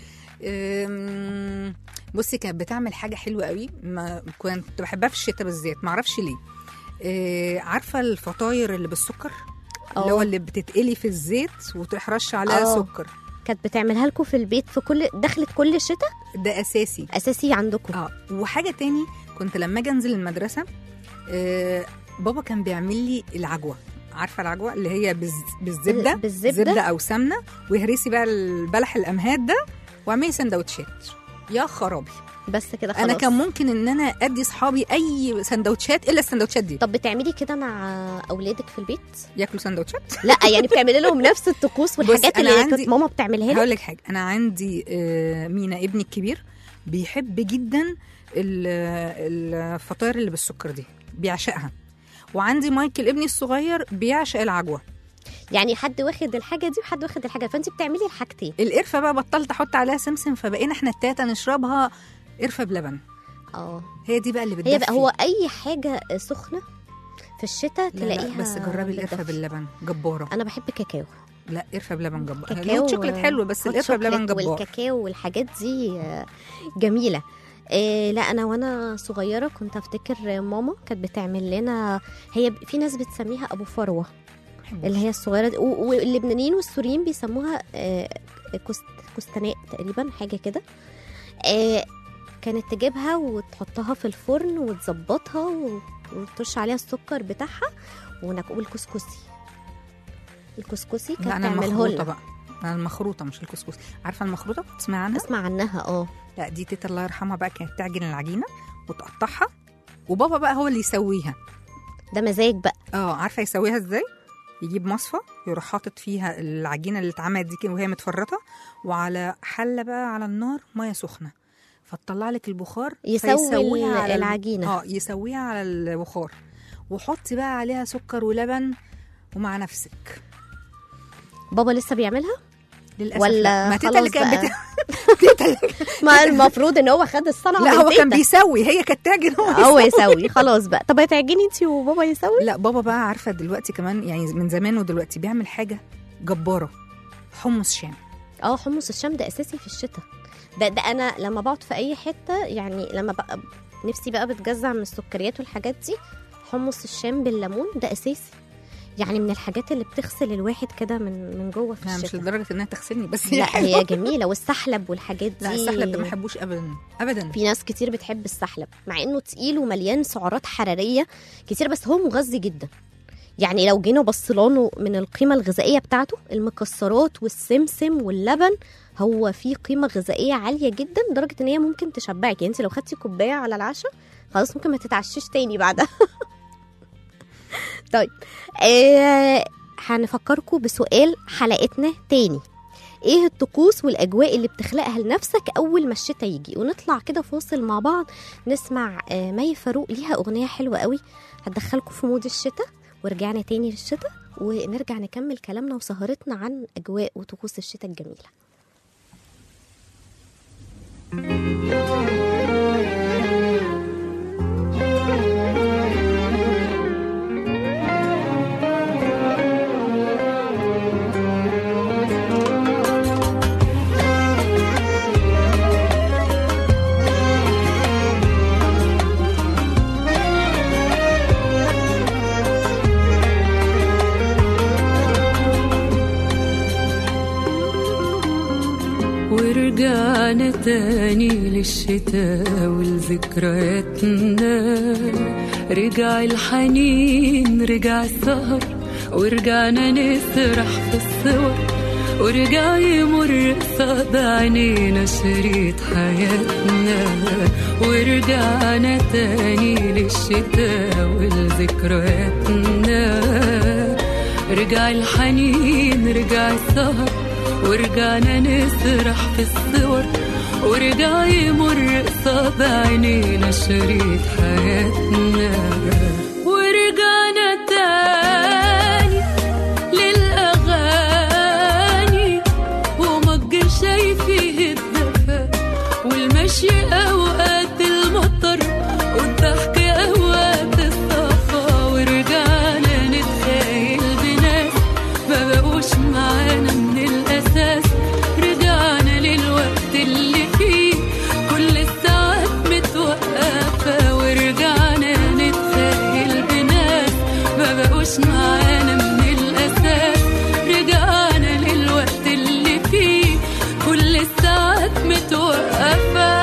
[SPEAKER 3] أم، بصي كانت بتعمل حاجه حلوه قوي ما كنت بحبها في الشتاء بالذات ما اعرفش ليه أه، عارفه الفطاير اللي بالسكر اللي هو
[SPEAKER 2] اه
[SPEAKER 3] اللي بتتقلي في الزيت وتحرش عليها
[SPEAKER 2] آه.
[SPEAKER 3] سكر
[SPEAKER 2] كانت بتعملها لكم في البيت في كل دخلت كل شتاء
[SPEAKER 3] ده اساسي
[SPEAKER 2] اساسي عندكم
[SPEAKER 3] اه وحاجه تاني كنت لما اجي انزل المدرسه آه بابا كان بيعمل لي العجوه عارفه العجوه اللي هي بالز... بالزبده
[SPEAKER 2] بالزبدة؟
[SPEAKER 3] زبده او سمنه ويهرسي بقى البلح الامهات ده واعملي سندوتشات يا خرابي
[SPEAKER 2] بس كده خلاص
[SPEAKER 3] انا كان ممكن ان انا ادي اصحابي اي سندوتشات الا السندوتشات دي
[SPEAKER 2] طب بتعملي كده مع اولادك في البيت
[SPEAKER 3] ياكلوا سندوتشات
[SPEAKER 2] لا يعني بتعملي لهم نفس الطقوس والحاجات
[SPEAKER 3] أنا
[SPEAKER 2] اللي
[SPEAKER 3] عندي-
[SPEAKER 2] كانت ماما بتعملها لك
[SPEAKER 3] هقول لك حاجه انا عندي آه، مينا ابني الكبير بيحب جدا ال- الفطاير اللي بالسكر دي بيعشقها وعندي مايكل ابني الصغير بيعشق العجوه
[SPEAKER 2] يعني حد واخد الحاجه دي وحد واخد الحاجه فانت بتعملي الحاجتين
[SPEAKER 3] القرفه بقى بطلت احط عليها سمسم فبقينا احنا التلاته نشربها قرفه بلبن
[SPEAKER 2] اه
[SPEAKER 3] هي دي بقى اللي بتدفي
[SPEAKER 2] هي بقى هو اي حاجه سخنه في الشتاء
[SPEAKER 3] لا
[SPEAKER 2] تلاقيها
[SPEAKER 3] لا بس جربي القرفه
[SPEAKER 2] بتدفي.
[SPEAKER 3] باللبن جباره
[SPEAKER 2] انا بحب كاكاو
[SPEAKER 3] لا قرفه بلبن جباره
[SPEAKER 2] كاكاو
[SPEAKER 3] الهوت شوكليت حلو بس
[SPEAKER 2] هوت
[SPEAKER 3] القرفه بلبن
[SPEAKER 2] شوكليت
[SPEAKER 3] جبار
[SPEAKER 2] والكاكاو والحاجات دي آه، جميله إيه لا انا وانا صغيره كنت افتكر ماما كانت بتعمل لنا هي ب- في ناس بتسميها ابو فروه اللي هي الصغيره دي و- واللبنانيين والسوريين بيسموها آه، كست كستناء تقريبا حاجه كده آه، كانت تجيبها وتحطها في الفرن وتظبطها و- وترش عليها السكر بتاعها ونك- والكسكسي الكسكسي
[SPEAKER 3] لا
[SPEAKER 2] كانت
[SPEAKER 3] انا
[SPEAKER 2] تعمله
[SPEAKER 3] المخروطه
[SPEAKER 2] لنا
[SPEAKER 3] بقى انا المخروطه مش الكسكس عارفه المخروطه تسمع عنها
[SPEAKER 2] اسمع عنها اه
[SPEAKER 3] لا دي تيتا الله يرحمها بقى كانت تعجن العجينه وتقطعها وبابا بقى هو اللي يسويها
[SPEAKER 2] ده مزاج بقى
[SPEAKER 3] اه عارفه يسويها ازاي يجيب مصفى يروح حاطط فيها العجينه اللي اتعملت دي كده وهي متفرطه وعلى حله بقى على النار ميه سخنه فتطلع لك البخار
[SPEAKER 2] يسوي
[SPEAKER 3] فيسويها
[SPEAKER 2] ال-
[SPEAKER 3] على ال-
[SPEAKER 2] العجينة.
[SPEAKER 3] اه يسويها على البخار وحطي بقى عليها سكر ولبن ومع نفسك
[SPEAKER 2] بابا لسه بيعملها
[SPEAKER 3] للاسف
[SPEAKER 2] ولا
[SPEAKER 3] لا. ما تيتا اللي
[SPEAKER 2] خلاص
[SPEAKER 3] كانت
[SPEAKER 2] بقى؟
[SPEAKER 3] بت... تيتا اللي...
[SPEAKER 2] ما المفروض ان هو خد الصنعه
[SPEAKER 3] لا
[SPEAKER 2] من
[SPEAKER 3] هو كان
[SPEAKER 2] تيتا.
[SPEAKER 3] بيسوي هي كانت تعجن هو
[SPEAKER 2] هو يسوي خلاص بقى طب هتعجني انت وبابا يسوي
[SPEAKER 3] لا بابا بقى عارفه دلوقتي كمان يعني من زمان ودلوقتي بيعمل حاجه جباره حمص شام
[SPEAKER 2] اه حمص الشام ده اساسي في الشتاء ده ده انا لما بقعد في اي حته يعني لما بقى نفسي بقى بتجزع من السكريات والحاجات دي حمص الشام بالليمون ده اساسي يعني من الحاجات اللي بتغسل الواحد كده من من جوه في
[SPEAKER 3] يعني مش
[SPEAKER 2] الشتاء
[SPEAKER 3] لدرجه انها تغسلني بس هي
[SPEAKER 2] لا
[SPEAKER 3] حلوة.
[SPEAKER 2] هي جميله والسحلب والحاجات دي
[SPEAKER 3] لا السحلب ده ما بحبوش ابدا ابدا
[SPEAKER 2] في ناس كتير بتحب السحلب مع انه تقيل ومليان سعرات حراريه كتير بس هو مغذي جدا يعني لو جينا بصلانه من القيمه الغذائيه بتاعته المكسرات والسمسم واللبن هو فيه قيمه غذائيه عاليه جدا لدرجه ان هي ممكن تشبعك يعني انت لو خدتي كوبايه على العشاء خلاص ممكن ما تتعشيش تاني بعدها طيب آه هنفكركم بسؤال حلقتنا تاني ايه الطقوس والاجواء اللي بتخلقها لنفسك اول ما الشتاء يجي ونطلع كده فاصل مع بعض نسمع آه، مي فاروق ليها اغنيه حلوه قوي هتدخلكم في مود الشتاء ورجعنا تاني للشتاء ونرجع نكمل كلامنا وسهرتنا عن اجواء وطقوس الشتاء الجميله
[SPEAKER 8] ورجعنا تاني للشتاء ولذكرياتنا رجع الحنين رجع السهر ورجعنا نسرح في الصور ورجع يمر قصاد عينينا شريط حياتنا ورجعنا تاني للشتاء ولذكرياتنا رجع الحنين رجع السهر ورجعنا نسرح في الصور ورجع يمر قصاد عينينا شريط حياتنا ورجعنا تاني للأغاني ومج شاي فيه الدفا والمشي أوقات المطر والضحك أوقات الصفا ورجعنا نتخيل بناس ما بقوش معانا من الأساس رجعنا للوقت اللي فيه كل الساعات متوقفة ورجعنا نتخيل بناس ما بقوش معانا من الأساس رجعنا للوقت اللي فيه كل الساعات متوقفة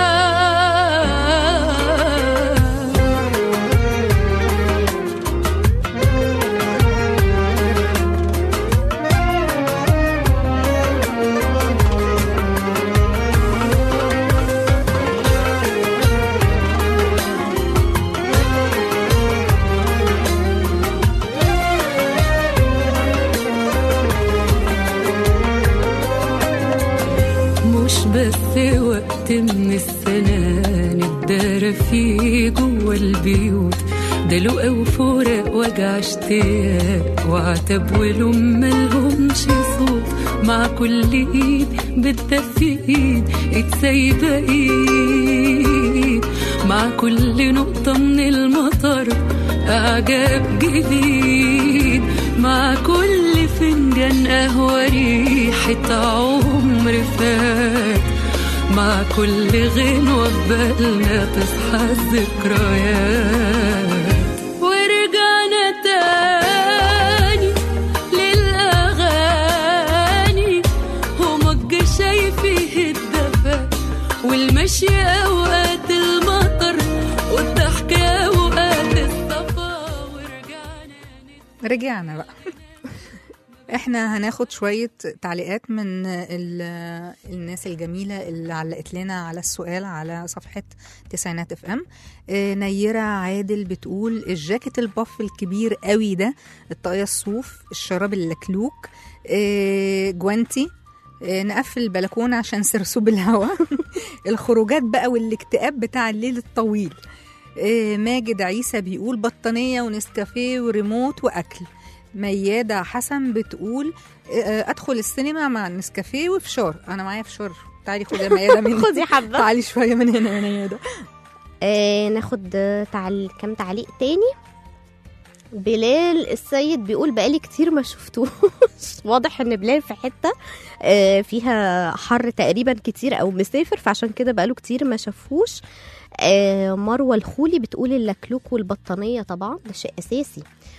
[SPEAKER 8] مش بس وقت من السنة نتدارى فيه جوا البيوت ده لقا وفراق وجع اشتياق وعتب ولوم ملهمش صوت مع كل ايد بتدفي ايد ايد سايبة ايد مع كل نقطة من المطر اعجاب جديد مع كل فنجان قهوة ريحة عمر فات مع كل غنوة ببالنا تصحى الذكريات ورجعنا تاني للأغاني ومج شاي فيه الدفا والمشي أوقات المطر والضحك أوقات الصفا ورجعنا
[SPEAKER 3] رجعنا بقى احنا هناخد شوية تعليقات من ال- الناس الجميلة اللي علقت لنا على السؤال على صفحة تسعينات اف ام اه نيرة عادل بتقول الجاكيت البف الكبير قوي ده الطاقية الصوف الشراب اللكلوك اه جوانتي اه نقفل البلكونة عشان سرسوب الهواء الخروجات بقى والاكتئاب بتاع الليل الطويل اه ماجد عيسى بيقول بطانية ونسكافيه وريموت وأكل ميادة حسن بتقول آه، ادخل السينما مع النسكافيه وفشار انا معايا فشار تعالي خدي يا ميادة مني
[SPEAKER 2] خدي حبة.
[SPEAKER 3] تعالي شوية من هنا يا ميادة
[SPEAKER 2] آه ناخد آه، تعل... كام تعليق تاني بلال السيد بيقول بقالي كتير ما شفتوش واضح ان بلال في حته آه، فيها حر تقريبا كتير او مسافر فعشان كده بقاله كتير ما شافوش آه، مروه الخولي بتقول اللكلوك والبطانيه طبعا ده شيء اساسي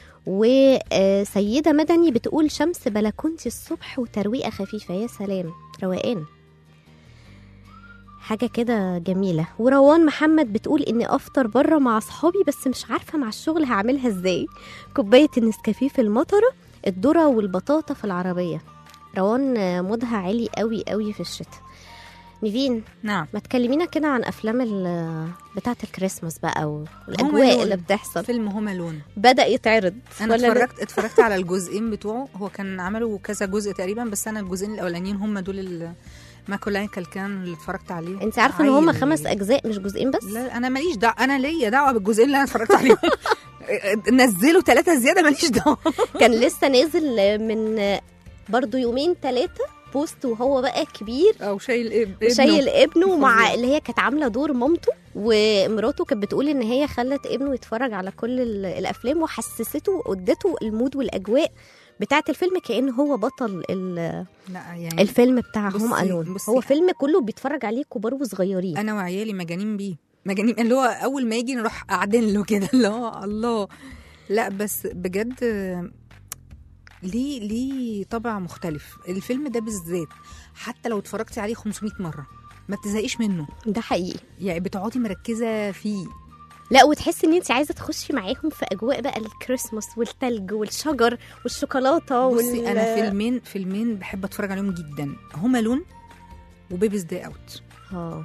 [SPEAKER 2] وسيده مدني بتقول شمس بلكونتي الصبح وترويقه خفيفه يا سلام روقان حاجة كده جميلة وروان محمد بتقول إني أفطر بره مع أصحابي بس مش عارفة مع الشغل هعملها إزاي كوباية النسكافيه في المطرة الذرة والبطاطا في العربية روان آه، مودها عالي قوي قوي في الشتاء نيفين
[SPEAKER 3] نعم
[SPEAKER 2] ما تكلمينا كده عن أفلام ال- بتاعة الكريسماس بقى
[SPEAKER 3] هوم
[SPEAKER 2] والأجواء
[SPEAKER 3] ألون.
[SPEAKER 2] اللي بتحصل
[SPEAKER 3] فيلم هوم لون
[SPEAKER 2] بدأ يتعرض
[SPEAKER 3] انا
[SPEAKER 2] ولا لا؟
[SPEAKER 3] اتفرجت اتفرجت على الجزئين بتوعه هو كان عملوا كذا جزء تقريبا بس انا الجزئين الاولانيين هم دول اللي ماكولاي كان اللي اتفرجت عليه
[SPEAKER 2] انت عارفه ان هم
[SPEAKER 3] عيل.
[SPEAKER 2] خمس اجزاء مش جزئين بس
[SPEAKER 3] لا انا ماليش دعوه انا ليا دعوه بالجزئين اللي انا اتفرجت عليهم نزلوا ثلاثة زيادة ماليش دعوة
[SPEAKER 2] كان لسه نازل من برضو يومين ثلاثة بوست وهو بقى كبير
[SPEAKER 3] او شايل ابنه
[SPEAKER 2] شايل ابنه مع
[SPEAKER 3] فظيع.
[SPEAKER 2] اللي هي كانت عامله دور مامته ومراته كانت بتقول ان هي خلت ابنه يتفرج على كل ال- الافلام وحسسته وادته المود والاجواء بتاعه الفيلم كأنه هو بطل ال-
[SPEAKER 3] لا يعني
[SPEAKER 2] الفيلم بتاع
[SPEAKER 3] بصي-
[SPEAKER 2] هوم الون
[SPEAKER 3] بصي.
[SPEAKER 2] هو فيلم كله بيتفرج عليه كبار وصغيرين
[SPEAKER 3] انا وعيالي مجانين بيه مجانين اللي هو اول ما يجي نروح قاعدين له كده اللي هو الله لا بس بجد آه، ليه ليه طبع مختلف الفيلم ده بالذات حتى لو اتفرجتي عليه 500 مره ما بتزهقيش منه
[SPEAKER 2] ده حقيقي
[SPEAKER 3] يعني بتقعدي مركزه فيه
[SPEAKER 2] لا وتحسي ان انت عايزه تخشي معاهم في اجواء بقى الكريسماس والتلج والشجر والشوكولاته
[SPEAKER 3] بصي
[SPEAKER 2] وال...
[SPEAKER 3] انا فيلمين فيلمين بحب اتفرج عليهم جدا هما لون وبيبيز داي اوت
[SPEAKER 2] اه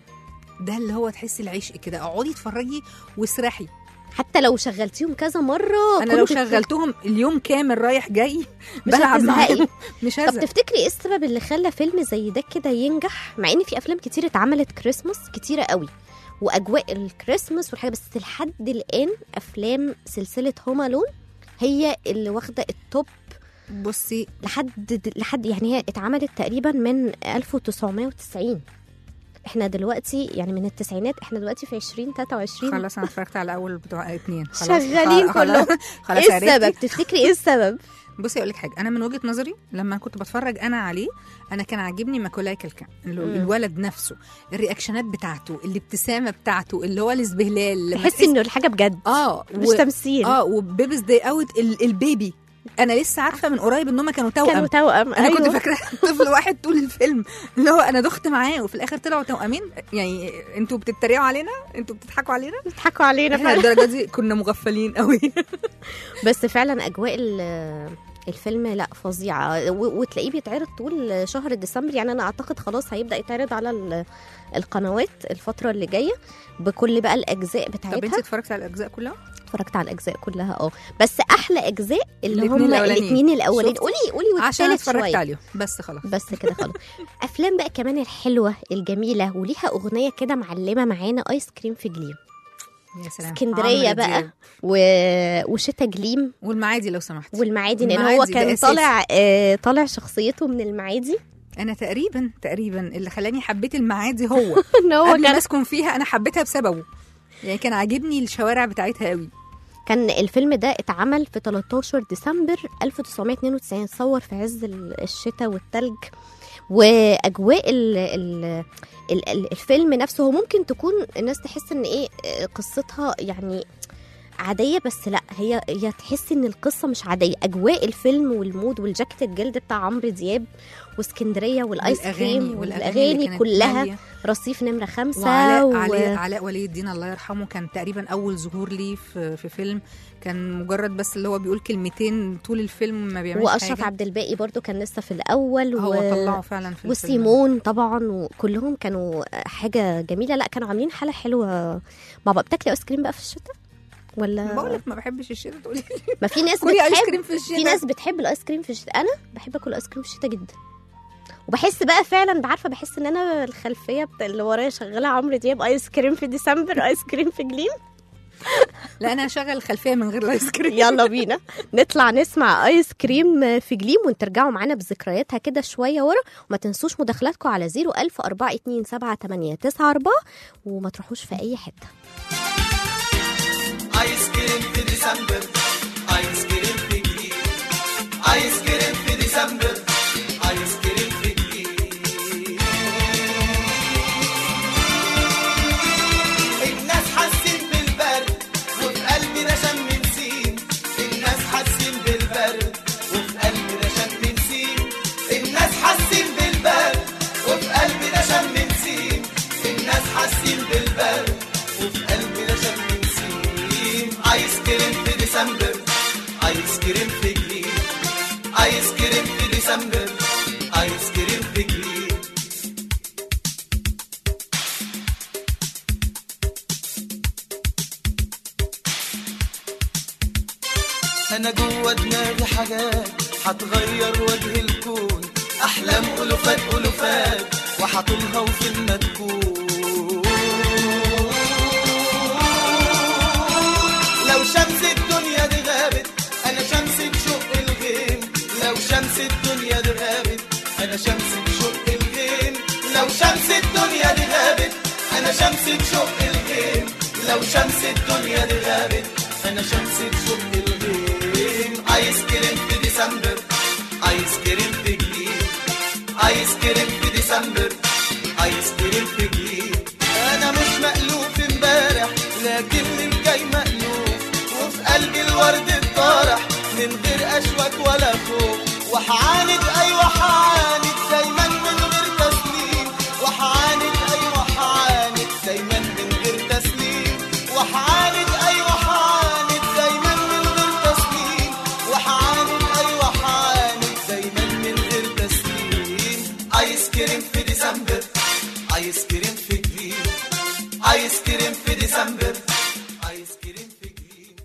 [SPEAKER 3] ده اللي هو تحسي العشق كده اقعدي اتفرجي واسرحي
[SPEAKER 2] حتى لو شغلتيهم كذا مره
[SPEAKER 3] انا لو
[SPEAKER 2] كنت-
[SPEAKER 3] شغلتهم اليوم كامل رايح جاي
[SPEAKER 2] مش
[SPEAKER 3] بلعب
[SPEAKER 2] هتزهقي.
[SPEAKER 3] معاهم مش
[SPEAKER 2] طب
[SPEAKER 3] هزهق
[SPEAKER 2] تفتكري ايه السبب اللي خلى فيلم زي ده كده ينجح مع ان في افلام كتير اتعملت كريسماس كتيره قوي واجواء الكريسماس والحاجه بس لحد الان افلام سلسله هوم الون هي اللي واخده التوب
[SPEAKER 3] بصي
[SPEAKER 2] لحد لحد يعني هي اتعملت تقريبا من 1990 احنا دلوقتي يعني من التسعينات احنا دلوقتي في 2023
[SPEAKER 3] خلاص انا اتفرجت على اول بتوع اتنين خلاص
[SPEAKER 2] شغالين
[SPEAKER 3] خلاص-
[SPEAKER 2] كلهم.
[SPEAKER 3] خلاص
[SPEAKER 2] ايه
[SPEAKER 3] عرفتي؟
[SPEAKER 2] السبب تفتكري ايه السبب
[SPEAKER 3] بصي اقول لك حاجه انا من وجهه نظري لما كنت بتفرج انا عليه انا كان عاجبني ماكولاي كالكان اللي هو
[SPEAKER 2] مم.
[SPEAKER 3] الولد نفسه الرياكشنات بتاعته الابتسامه بتاعته اللي هو الاسبهلال لما
[SPEAKER 2] تحسي انه الحاجه بجد
[SPEAKER 3] اه
[SPEAKER 2] مش
[SPEAKER 3] و-
[SPEAKER 2] تمثيل
[SPEAKER 3] اه وبيبيز داي اوت ال- البيبي انا لسه عارفه من قريب ان هم كانوا توأم
[SPEAKER 2] كانوا توأم
[SPEAKER 3] انا كنت
[SPEAKER 2] أيوة.
[SPEAKER 3] فاكره طفل واحد طول الفيلم اللي هو انا دخت معاه وفي الاخر طلعوا توأمين يعني انتوا بتتريقوا علينا انتوا بتضحكوا علينا
[SPEAKER 2] بيضحكوا علينا
[SPEAKER 3] احنا
[SPEAKER 2] فعلا
[SPEAKER 3] الدرجه دي كنا مغفلين قوي
[SPEAKER 2] بس فعلا اجواء ال- الفيلم لا فظيعه و- وتلاقيه بيتعرض طول شهر ديسمبر يعني انا اعتقد خلاص هيبدا يتعرض على ال- القنوات الفتره اللي جايه بكل بقى الاجزاء
[SPEAKER 3] طب انت
[SPEAKER 2] بتاعتها
[SPEAKER 3] اتفرجتي على الاجزاء كلها
[SPEAKER 2] اتفرجت على الاجزاء كلها اه بس احلى اجزاء اللي
[SPEAKER 3] الاتنين
[SPEAKER 2] هم
[SPEAKER 3] الأولانيين.
[SPEAKER 2] الاثنين الاولين
[SPEAKER 3] شفتي؟
[SPEAKER 2] قولي قولي
[SPEAKER 3] عشان
[SPEAKER 2] والتالت
[SPEAKER 3] اتفرجت
[SPEAKER 2] شويه
[SPEAKER 3] عليهم بس خلاص
[SPEAKER 2] بس كده خلاص افلام بقى كمان الحلوه الجميله وليها اغنيه كده معلمه معانا ايس كريم في جليم
[SPEAKER 3] يا سلام
[SPEAKER 2] اسكندريه
[SPEAKER 3] عمرو
[SPEAKER 2] بقى
[SPEAKER 3] دياب.
[SPEAKER 2] و... وشتا جليم
[SPEAKER 3] والمعادي لو سمحت
[SPEAKER 2] والمعادي لان هو
[SPEAKER 3] المعادي ده
[SPEAKER 2] كان
[SPEAKER 3] أساسي.
[SPEAKER 2] طالع آه طالع شخصيته من المعادي
[SPEAKER 3] انا تقريبا تقريبا اللي خلاني حبيت المعادي هو
[SPEAKER 2] ان هو
[SPEAKER 3] قبل ما
[SPEAKER 2] كان
[SPEAKER 3] اسكن فيها انا حبيتها بسببه يعني كان عاجبني الشوارع بتاعتها قوي
[SPEAKER 2] كان الفيلم ده اتعمل في 13 ديسمبر 1992 صور في عز ال- الشتاء والتلج واجواء ال ال ال- ال- الفيلم نفسه هو ممكن تكون الناس تحس ان ايه آه، قصتها يعني عاديه بس لا هي هي تحس ان القصه مش عاديه اجواء الفيلم والمود والجاكيت الجلد بتاع عمرو دياب واسكندريه والايس كريم
[SPEAKER 3] اللي
[SPEAKER 2] والاغاني
[SPEAKER 3] كانت
[SPEAKER 2] كلها
[SPEAKER 3] عالية.
[SPEAKER 2] رصيف نمره خمسة
[SPEAKER 3] وعلاء
[SPEAKER 2] و...
[SPEAKER 3] علاء, علاء ولي الدين الله يرحمه كان تقريبا اول ظهور ليه في, في فيلم كان مجرد بس اللي هو بيقول كلمتين طول الفيلم ما بيعملش
[SPEAKER 2] واشرف
[SPEAKER 3] حاجه
[SPEAKER 2] عبد الباقي برضو كان لسه في الاول
[SPEAKER 3] هو طلعه فعلا في الفيلم.
[SPEAKER 2] وسيمون طبعا وكلهم كانوا حاجه جميله لا كانوا عاملين حاله حلوه مع بعض بتاكلي ايس كريم بقى في الشتاء ولا
[SPEAKER 3] بقول لك ما بحبش الشتاء تقولي
[SPEAKER 2] ما في ناس
[SPEAKER 3] كلي ايس
[SPEAKER 2] بتحب
[SPEAKER 3] كريم في الشتاء
[SPEAKER 2] في ناس بتحب الايس كريم في الشتاء انا بحب اكل ايس كريم في الشتاء جدا وبحس بقى فعلا عارفه بحس ان انا الخلفيه بتاع اللي ورايا شغاله عمرو دياب ايس كريم في ديسمبر ايس كريم في جليم
[SPEAKER 3] لا انا هشغل الخلفيه من غير الايس كريم
[SPEAKER 2] يلا بينا نطلع نسمع ايس كريم في جليم وترجعوا معانا بذكرياتها كده شويه ورا وما تنسوش مداخلاتكم على 01000 427 وما تروحوش في اي حته
[SPEAKER 6] ايس كريم في ديسمبر ايس كريم في جليم ايس كريم في ديسمبر ايس كريم في جليم الناس حاسين بالبرد وفي قلبنا شم نسيم الناس حاسين بالبرد وفي قلبنا شم نسيم الناس حاسين بالبرد وفي قلبنا شم نسيم الناس حاسين بالبرد وفي قلبنا شم نسيم ايس كريم في ديسمبر ايس كريم في جليم ايس كريم في ديسمبر ايس كريم في جليم انا جوه دماغي حاجات هتغير وجه الكون احلام الوفات الوفات وحطولها وفين ما تكون لو شمس الدنيا دي غابت انا شمس بشق الغيم لو شمس الدنيا دي غابت انا شمس بشق الغيم لو شمس الدنيا دي غابت انا شمس بشق الغيم لو شمس الدنيا دي غابت انا شمس بشق الغيم ايس كريم في ديسمبر ايس كريم في جليم ايس كريم في ديسمبر ايس كريم في جليم انا مش مألوف امبارح لكن من جاي مألوف وفي قلبي الورد اتطرح من غير اشواك ولا خوف وحعاند ايوه حعاند دايما من غير تسليم وحعاند ايوه حعاند دايما من غير تسليم وحعاند ايوه حعاند دايما من غير تسليم وحعاند ايوه حعاند دايما من غير تسليم ايس كريم في ديسمبر ايس كريم في جليم ايس كريم في ديسمبر ايس كريم في جليم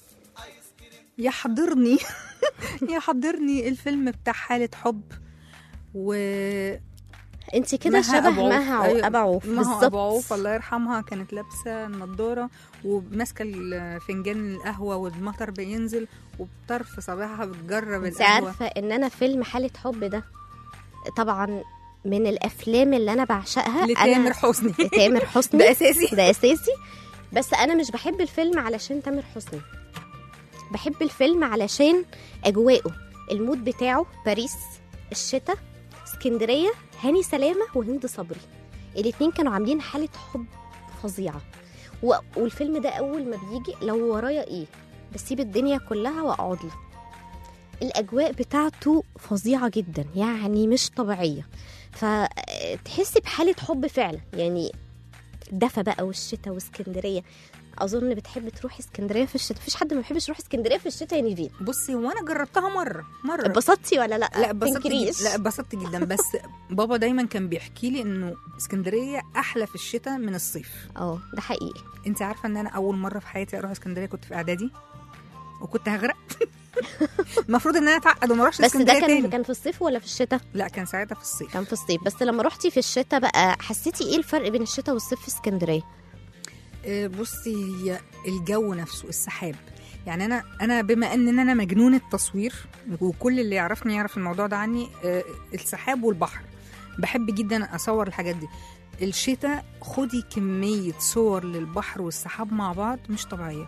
[SPEAKER 3] يحضرني يحضرني الفيلم بتاع حالة حب و
[SPEAKER 2] انت كده
[SPEAKER 3] مها
[SPEAKER 2] شبه
[SPEAKER 3] أبو عوف.
[SPEAKER 2] مها
[SPEAKER 3] أيوة،
[SPEAKER 2] ابو عوف
[SPEAKER 3] مها أبو عوف
[SPEAKER 2] بالظبط
[SPEAKER 3] الله يرحمها كانت لابسة النضارة وماسكة فنجان القهوة والمطر بينزل وبطرف صباعها بتجرب
[SPEAKER 2] انت
[SPEAKER 3] القهوة
[SPEAKER 2] عارفه ان انا فيلم حاله حب ده طبعا من الافلام اللي انا بعشقها
[SPEAKER 3] لتامر
[SPEAKER 2] انا
[SPEAKER 3] حسني
[SPEAKER 2] تامر حسني
[SPEAKER 3] ده أساسي
[SPEAKER 2] ده اساسي بس انا مش بحب الفيلم علشان تامر حسني بحب الفيلم علشان اجواءه المود بتاعه باريس الشتاء اسكندريه هاني سلامه وهند صبري الاتنين كانوا عاملين حاله حب فظيعه و... والفيلم ده اول ما بيجي لو ورايا ايه بسيب الدنيا كلها واقعد له الاجواء بتاعته فظيعه جدا يعني مش طبيعيه فتحسي بحاله حب فعلا يعني دفى بقى والشتاء واسكندريه اظن بتحب تروحي اسكندريه في الشتاء مفيش حد ما بيحبش يروح اسكندريه في الشتاء يا نيفين
[SPEAKER 3] بصي وانا جربتها مرة مرة
[SPEAKER 2] اتبسطتي ولا لا
[SPEAKER 3] لا اتبسطت
[SPEAKER 2] تنكريش.
[SPEAKER 3] جدا لا اتبسطت جدا بس بابا دايما كان بيحكي لي انه اسكندريه احلى في الشتاء من الصيف
[SPEAKER 2] اه ده حقيقي
[SPEAKER 3] انت عارفه ان انا اول مره في حياتي اروح اسكندريه كنت في اعدادي وكنت هغرق المفروض ان انا اتعقد وما اروحش
[SPEAKER 2] بس ده
[SPEAKER 3] اسكندريه
[SPEAKER 2] كان
[SPEAKER 3] تاني
[SPEAKER 2] كان في الصيف ولا في الشتاء
[SPEAKER 3] لا كان ساعتها في الصيف
[SPEAKER 2] كان في الصيف بس لما رحتي في الشتاء بقى حسيتي ايه الفرق بين الشتاء والصيف في اسكندريه
[SPEAKER 3] آه، بصي هي الجو نفسه السحاب يعني انا انا بما ان انا مجنونه تصوير وكل اللي يعرفني يعرف الموضوع ده عني آه، السحاب والبحر بحب جدا اصور الحاجات دي الشتاء خدي كميه صور للبحر والسحاب مع بعض مش طبيعيه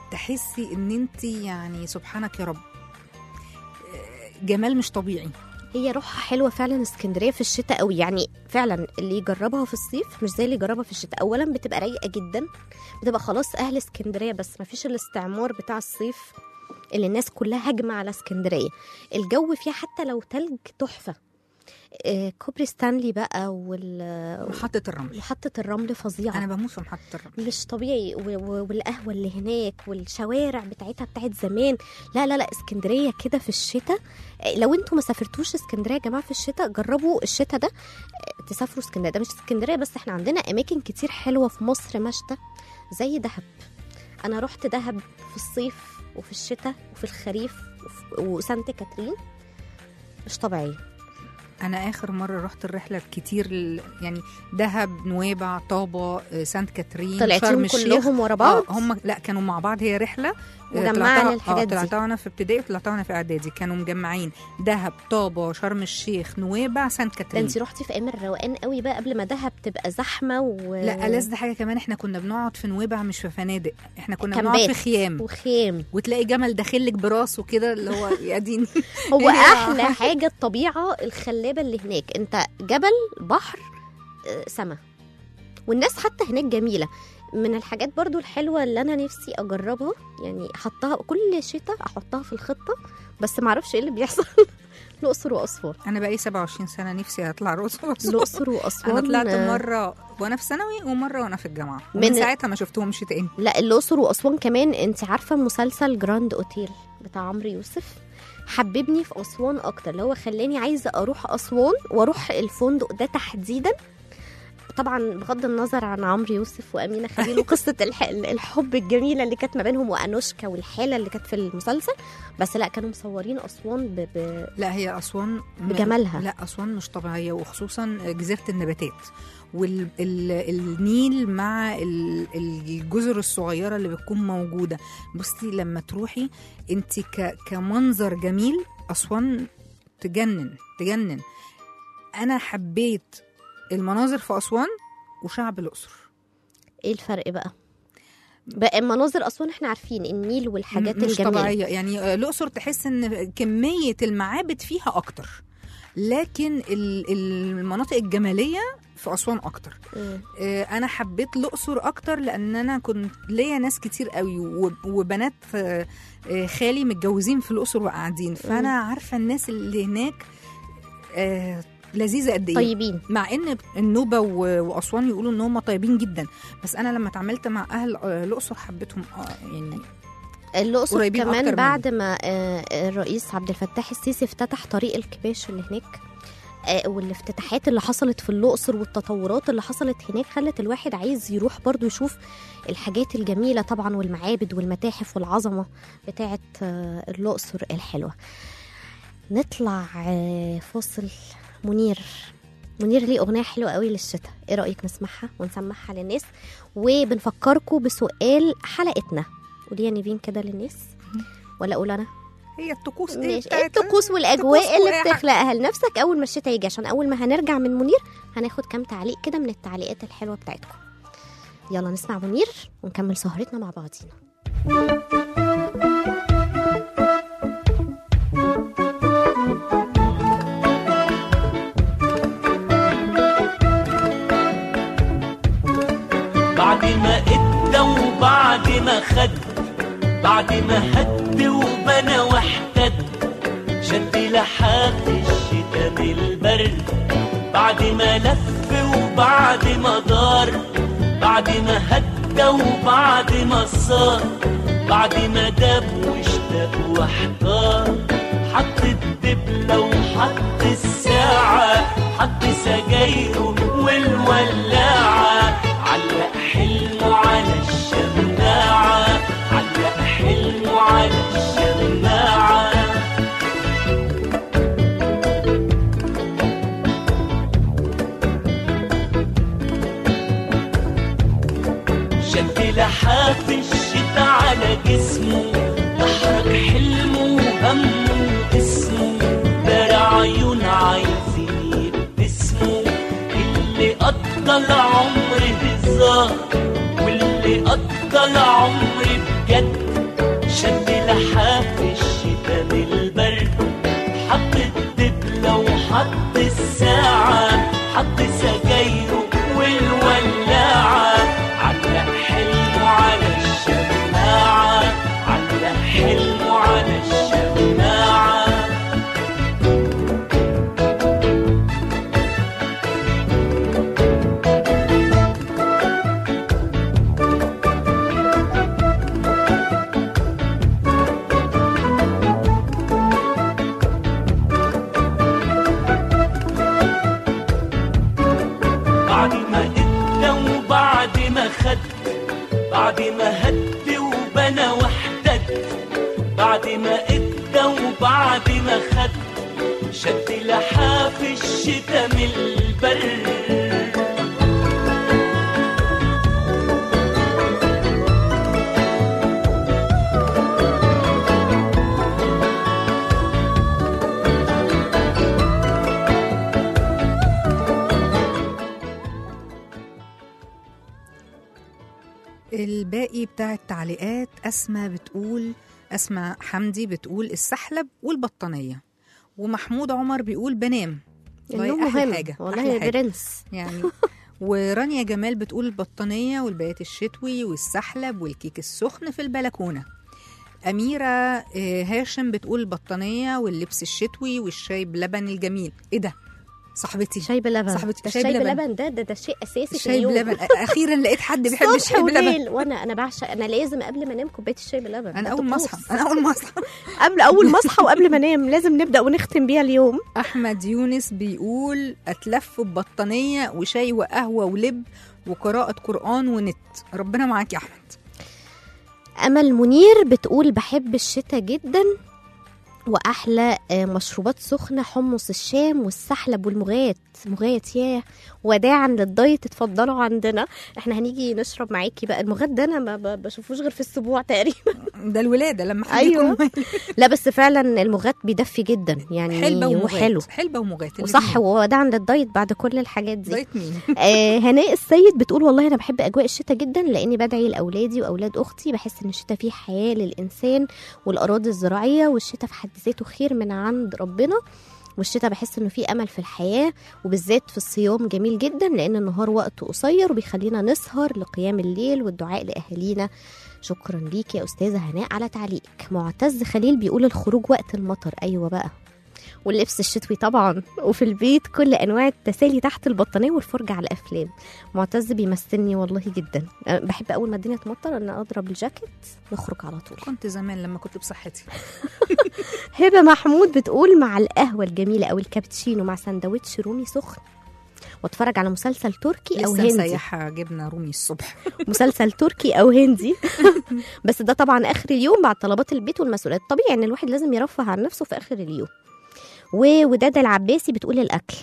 [SPEAKER 3] تحسي ان انت يعني سبحانك يا رب آه، جمال مش طبيعي
[SPEAKER 2] هي روحها حلوه فعلا اسكندريه في الشتاء قوي يعني فعلا اللي يجربها في الصيف مش زي اللي يجربها في الشتاء اولا بتبقى رايقه جدا بتبقى خلاص اهل اسكندريه بس ما فيش الاستعمار بتاع الصيف اللي الناس كلها هجمه على اسكندريه الجو فيها حتى لو تلج تحفه آه، كوبري ستانلي بقى وال-
[SPEAKER 3] محطه الرمل
[SPEAKER 2] ومحطه الرمل فظيعه
[SPEAKER 3] انا بموت في محطه الرمل
[SPEAKER 2] مش طبيعي و- و- والقهوة اللي هناك والشوارع بتاعتها بتاعت زمان لا لا لا اسكندرية كده في الشتاء آه، لو انتوا ما سافرتوش اسكندرية يا جماعة في الشتاء جربوا الشتاء ده آه، تسافروا اسكندرية ده مش اسكندرية بس احنا عندنا أماكن كتير حلوة في مصر مشتى زي دهب أنا رحت دهب في الصيف وفي الشتاء وفي الخريف وفي- وسانت كاترين مش طبيعية
[SPEAKER 3] انا اخر مره رحت الرحله كتير ال- يعني دهب نويبع طابه آه، سانت كاترين شرم
[SPEAKER 2] طلعتيهم
[SPEAKER 3] الشيخ
[SPEAKER 2] كلهم ورا بعض
[SPEAKER 3] اه هم لا كانوا مع بعض هي رحله آه،
[SPEAKER 2] مجمعة
[SPEAKER 3] طلعتها-
[SPEAKER 2] للحاجات
[SPEAKER 3] اه
[SPEAKER 2] دي.
[SPEAKER 3] طلعتها وانا في ابتدائي وطلعتها وانا في اعدادي كانوا مجمعين دهب طابه شرم الشيخ نويبع سانت
[SPEAKER 2] ده
[SPEAKER 3] كاترين
[SPEAKER 2] انت رحتي في ايام الروقان قوي بقى قبل ما دهب تبقى زحمة و...
[SPEAKER 3] لا ألذ حاجه كمان احنا كنا بنقعد في نويبع مش في فنادق احنا كنا
[SPEAKER 2] كامبات.
[SPEAKER 3] بنقعد في خيام
[SPEAKER 2] وخيم
[SPEAKER 3] وتلاقي جمل داخلك براسه كده اللي هو يا ديني
[SPEAKER 2] هو
[SPEAKER 3] هي-
[SPEAKER 2] احلى حاجه الطبيعه الخلابه اللي هناك انت جبل بحر آه، سما والناس حتى هناك جميله من الحاجات برضو الحلوه اللي انا نفسي اجربها يعني حطها كل شتاء احطها في الخطه بس معرفش ايه اللي بيحصل الاقصر واسوان
[SPEAKER 3] انا بقالي 27 سنه نفسي اطلع الاقصر وأسوان.
[SPEAKER 2] الاقصر واسوان
[SPEAKER 3] انا طلعت
[SPEAKER 2] آه،
[SPEAKER 3] مره وانا في ثانوي ومره وانا في الجامعه
[SPEAKER 2] من-
[SPEAKER 3] من ساعتها ما شفتهمش تاني
[SPEAKER 2] لا الاقصر واسوان كمان انت عارفه مسلسل جراند اوتيل بتاع عمرو يوسف حببني في اسوان اكتر اللي هو خلاني عايزه اروح اسوان واروح الفندق ده تحديدا طبعا بغض النظر عن عمرو يوسف وامينه خليل وقصه الح... الحب الجميله اللي كانت ما بينهم وانوشكا والحاله اللي كانت في المسلسل بس لا كانوا مصورين اسوان ب... ب...
[SPEAKER 3] لا هي اسوان م-
[SPEAKER 2] بجمالها.
[SPEAKER 3] لا اسوان مش طبيعيه وخصوصا جزيره النباتات والنيل مع ال- الجزر الصغيره اللي بتكون موجوده بصي لما تروحي انت ك- كمنظر جميل اسوان تجنن تجنن انا حبيت المناظر في اسوان وشعب الاقصر
[SPEAKER 2] ايه الفرق بقى بقى مناظر اسوان احنا عارفين النيل والحاجات
[SPEAKER 3] مش
[SPEAKER 2] الجميله
[SPEAKER 3] طبيعيه يعني آه، الاقصر تحس ان كميه المعابد فيها اكتر لكن ال- المناطق الجماليه في اسوان اكتر
[SPEAKER 2] مم.
[SPEAKER 3] آه، انا حبيت الاقصر اكتر لان انا كنت ليا ناس كتير قوي وب- وبنات آه، آه، خالي متجوزين في الاقصر وقاعدين فانا عارفه الناس اللي هناك آه، لذيذه قد ايه
[SPEAKER 2] طيبين
[SPEAKER 3] مع ان النوبه و- واسوان يقولوا ان هم طيبين جدا بس انا لما اتعاملت مع اهل آه، الاقصر حبيتهم اه يعني
[SPEAKER 2] الأقصر
[SPEAKER 3] قريبين أكتر
[SPEAKER 2] كمان
[SPEAKER 3] مني.
[SPEAKER 2] بعد ما آه، الرئيس عبد الفتاح السيسي افتتح طريق الكباش اللي هناك آه، والافتتاحات اللي حصلت في الأقصر والتطورات اللي حصلت هناك خلت الواحد عايز يروح برضو يشوف الحاجات الجميلة طبعا والمعابد والمتاحف والعظمة بتاعة آه، الأقصر الحلوة نطلع آه، فاصل منير منير ليه أغنية حلوة قوي للشتاء إيه رأيك نسمعها ونسمعها للناس وبنفكركم بسؤال حلقتنا قولي يا نيفين كده للناس ولا اقول انا
[SPEAKER 3] هي الطقوس ايه
[SPEAKER 2] ماشي
[SPEAKER 3] بتاعت-
[SPEAKER 2] الطقوس والاجواء
[SPEAKER 3] الطقوس
[SPEAKER 2] اللي
[SPEAKER 3] وإيه-
[SPEAKER 2] بتخلقها لنفسك اول ما الشتاء يجي عشان اول ما هنرجع من منير هناخد كام تعليق كده من التعليقات الحلوه بتاعتكم يلا نسمع منير ونكمل سهرتنا مع بعضينا
[SPEAKER 9] بعد ما ادى وبعد ما خد بعد ما هد وبنى واحتد شد لحاف الشتا من البرد بعد ما لف وبعد ما دار بعد ما هدى وبعد ما صار بعد ما داب واشتاق واحتار حط الدبلة وحط الساعة حط سجايره والولاعة علق حلمه على الشماعة علق حلمه على الشماعة شد لحاف الشتا على جسمه احرق حلمه وهمه واسمه دار عيون عايزين يبتسموا اللي قضى العمر هزار واللي قضى العمر بجد شد لحاف الشتا من البرد حط الدبلة حط سجايره والولاعة علق حلمه على الشماعة علق حلمه على الشماعة بعد ما ادى وبعد ما خد بعد ما هد وبنى واحتد بعد ما ادى وبعد ما خد شد لحاف الشتا من البر
[SPEAKER 3] الباقي بتاع التعليقات أسمى بتقول أسمى حمدي بتقول السحلب والبطانية ومحمود عمر بيقول بنام والله
[SPEAKER 2] النوم
[SPEAKER 3] أحلى
[SPEAKER 2] مهم
[SPEAKER 3] حاجة
[SPEAKER 2] والله
[SPEAKER 3] أحلى
[SPEAKER 2] يا
[SPEAKER 3] حاجة.
[SPEAKER 2] برنس
[SPEAKER 3] يعني ورانيا جمال بتقول البطانية والبيات الشتوي والسحلب والكيك السخن في البلكونة أميرة آه، هاشم بتقول البطانية واللبس الشتوي والشاي بلبن الجميل إيه ده؟ صاحبتي
[SPEAKER 2] شاي بلبن
[SPEAKER 3] صاحبتي
[SPEAKER 2] ده
[SPEAKER 3] شاي
[SPEAKER 2] الشاي
[SPEAKER 3] بلبن.
[SPEAKER 2] بلبن ده ده, ده شيء اساسي في
[SPEAKER 3] الشاي
[SPEAKER 2] اليوم
[SPEAKER 3] بلبن أخيرا لقيت حد بيحب
[SPEAKER 2] الصبح
[SPEAKER 3] الشاي بلبن
[SPEAKER 2] وليل وانا انا بعشق انا لازم قبل ما انام كوبايه الشاي بلبن
[SPEAKER 3] أنا
[SPEAKER 2] ده
[SPEAKER 3] أول ما
[SPEAKER 2] طقوس.
[SPEAKER 3] أصحى أنا أول ما أصحى
[SPEAKER 2] قبل اول ما اصحى وقبل ما انام لازم نبدا ونختم بيها اليوم
[SPEAKER 3] احمد يونس بيقول اتلف ببطانيه وشاي وقهوه ولب وقراءه قران ونت ربنا معاك يا احمد
[SPEAKER 2] امل منير بتقول بحب الشتاء جدا واحلى آه، مشروبات سخنه حمص الشام والسحلب والمغات مغات ياه وداعا للدايت اتفضلوا عندنا احنا هنيجي نشرب معاكي بقى المغات ده انا ما ب- بشوفوش غير في السبوع تقريبا
[SPEAKER 3] ده الولاده لما حد
[SPEAKER 2] أيوة.
[SPEAKER 3] يكون
[SPEAKER 2] لا بس فعلا المغات بيدفي جدا يعني
[SPEAKER 3] حلبه ومغات
[SPEAKER 2] وحلو
[SPEAKER 3] حلبه ومغات
[SPEAKER 2] وصح ووداعا للدايت بعد كل الحاجات دي
[SPEAKER 3] دايت مين
[SPEAKER 2] آه هناء السيد بتقول والله انا بحب اجواء الشتاء جدا لاني بدعي لاولادي واولاد اختي بحس ان الشتاء فيه حياه للانسان والاراضي الزراعيه والشتاء في حد ذاته خير من عند ربنا والشتاء بحس انه فيه امل في الحياه وبالذات في الصيام جميل جدا لان النهار وقته قصير وبيخلينا نسهر لقيام الليل والدعاء لاهالينا شكرا ليك يا استاذه هناء على تعليقك معتز خليل بيقول الخروج وقت المطر ايوه بقى واللبس الشتوي طبعا وفي البيت كل انواع التسالي تحت البطانيه والفرجه على الافلام معتز بيمثلني والله جدا أه، بحب اول ما الدنيا تمطر ان اضرب الجاكيت نخرج على طول
[SPEAKER 3] كنت زمان لما كنت بصحتي
[SPEAKER 2] هبه محمود بتقول مع القهوه الجميله او الكابتشينو مع سندوتش رومي سخن واتفرج على مسلسل تركي او
[SPEAKER 3] لسه
[SPEAKER 2] هندي
[SPEAKER 3] مسيحه جبنه رومي الصبح
[SPEAKER 2] مسلسل تركي او هندي بس ده طبعا اخر اليوم بعد طلبات البيت والمسؤوليات طبيعي ان الواحد لازم يرفه عن نفسه في اخر اليوم ووداد العباسي بتقول الاكل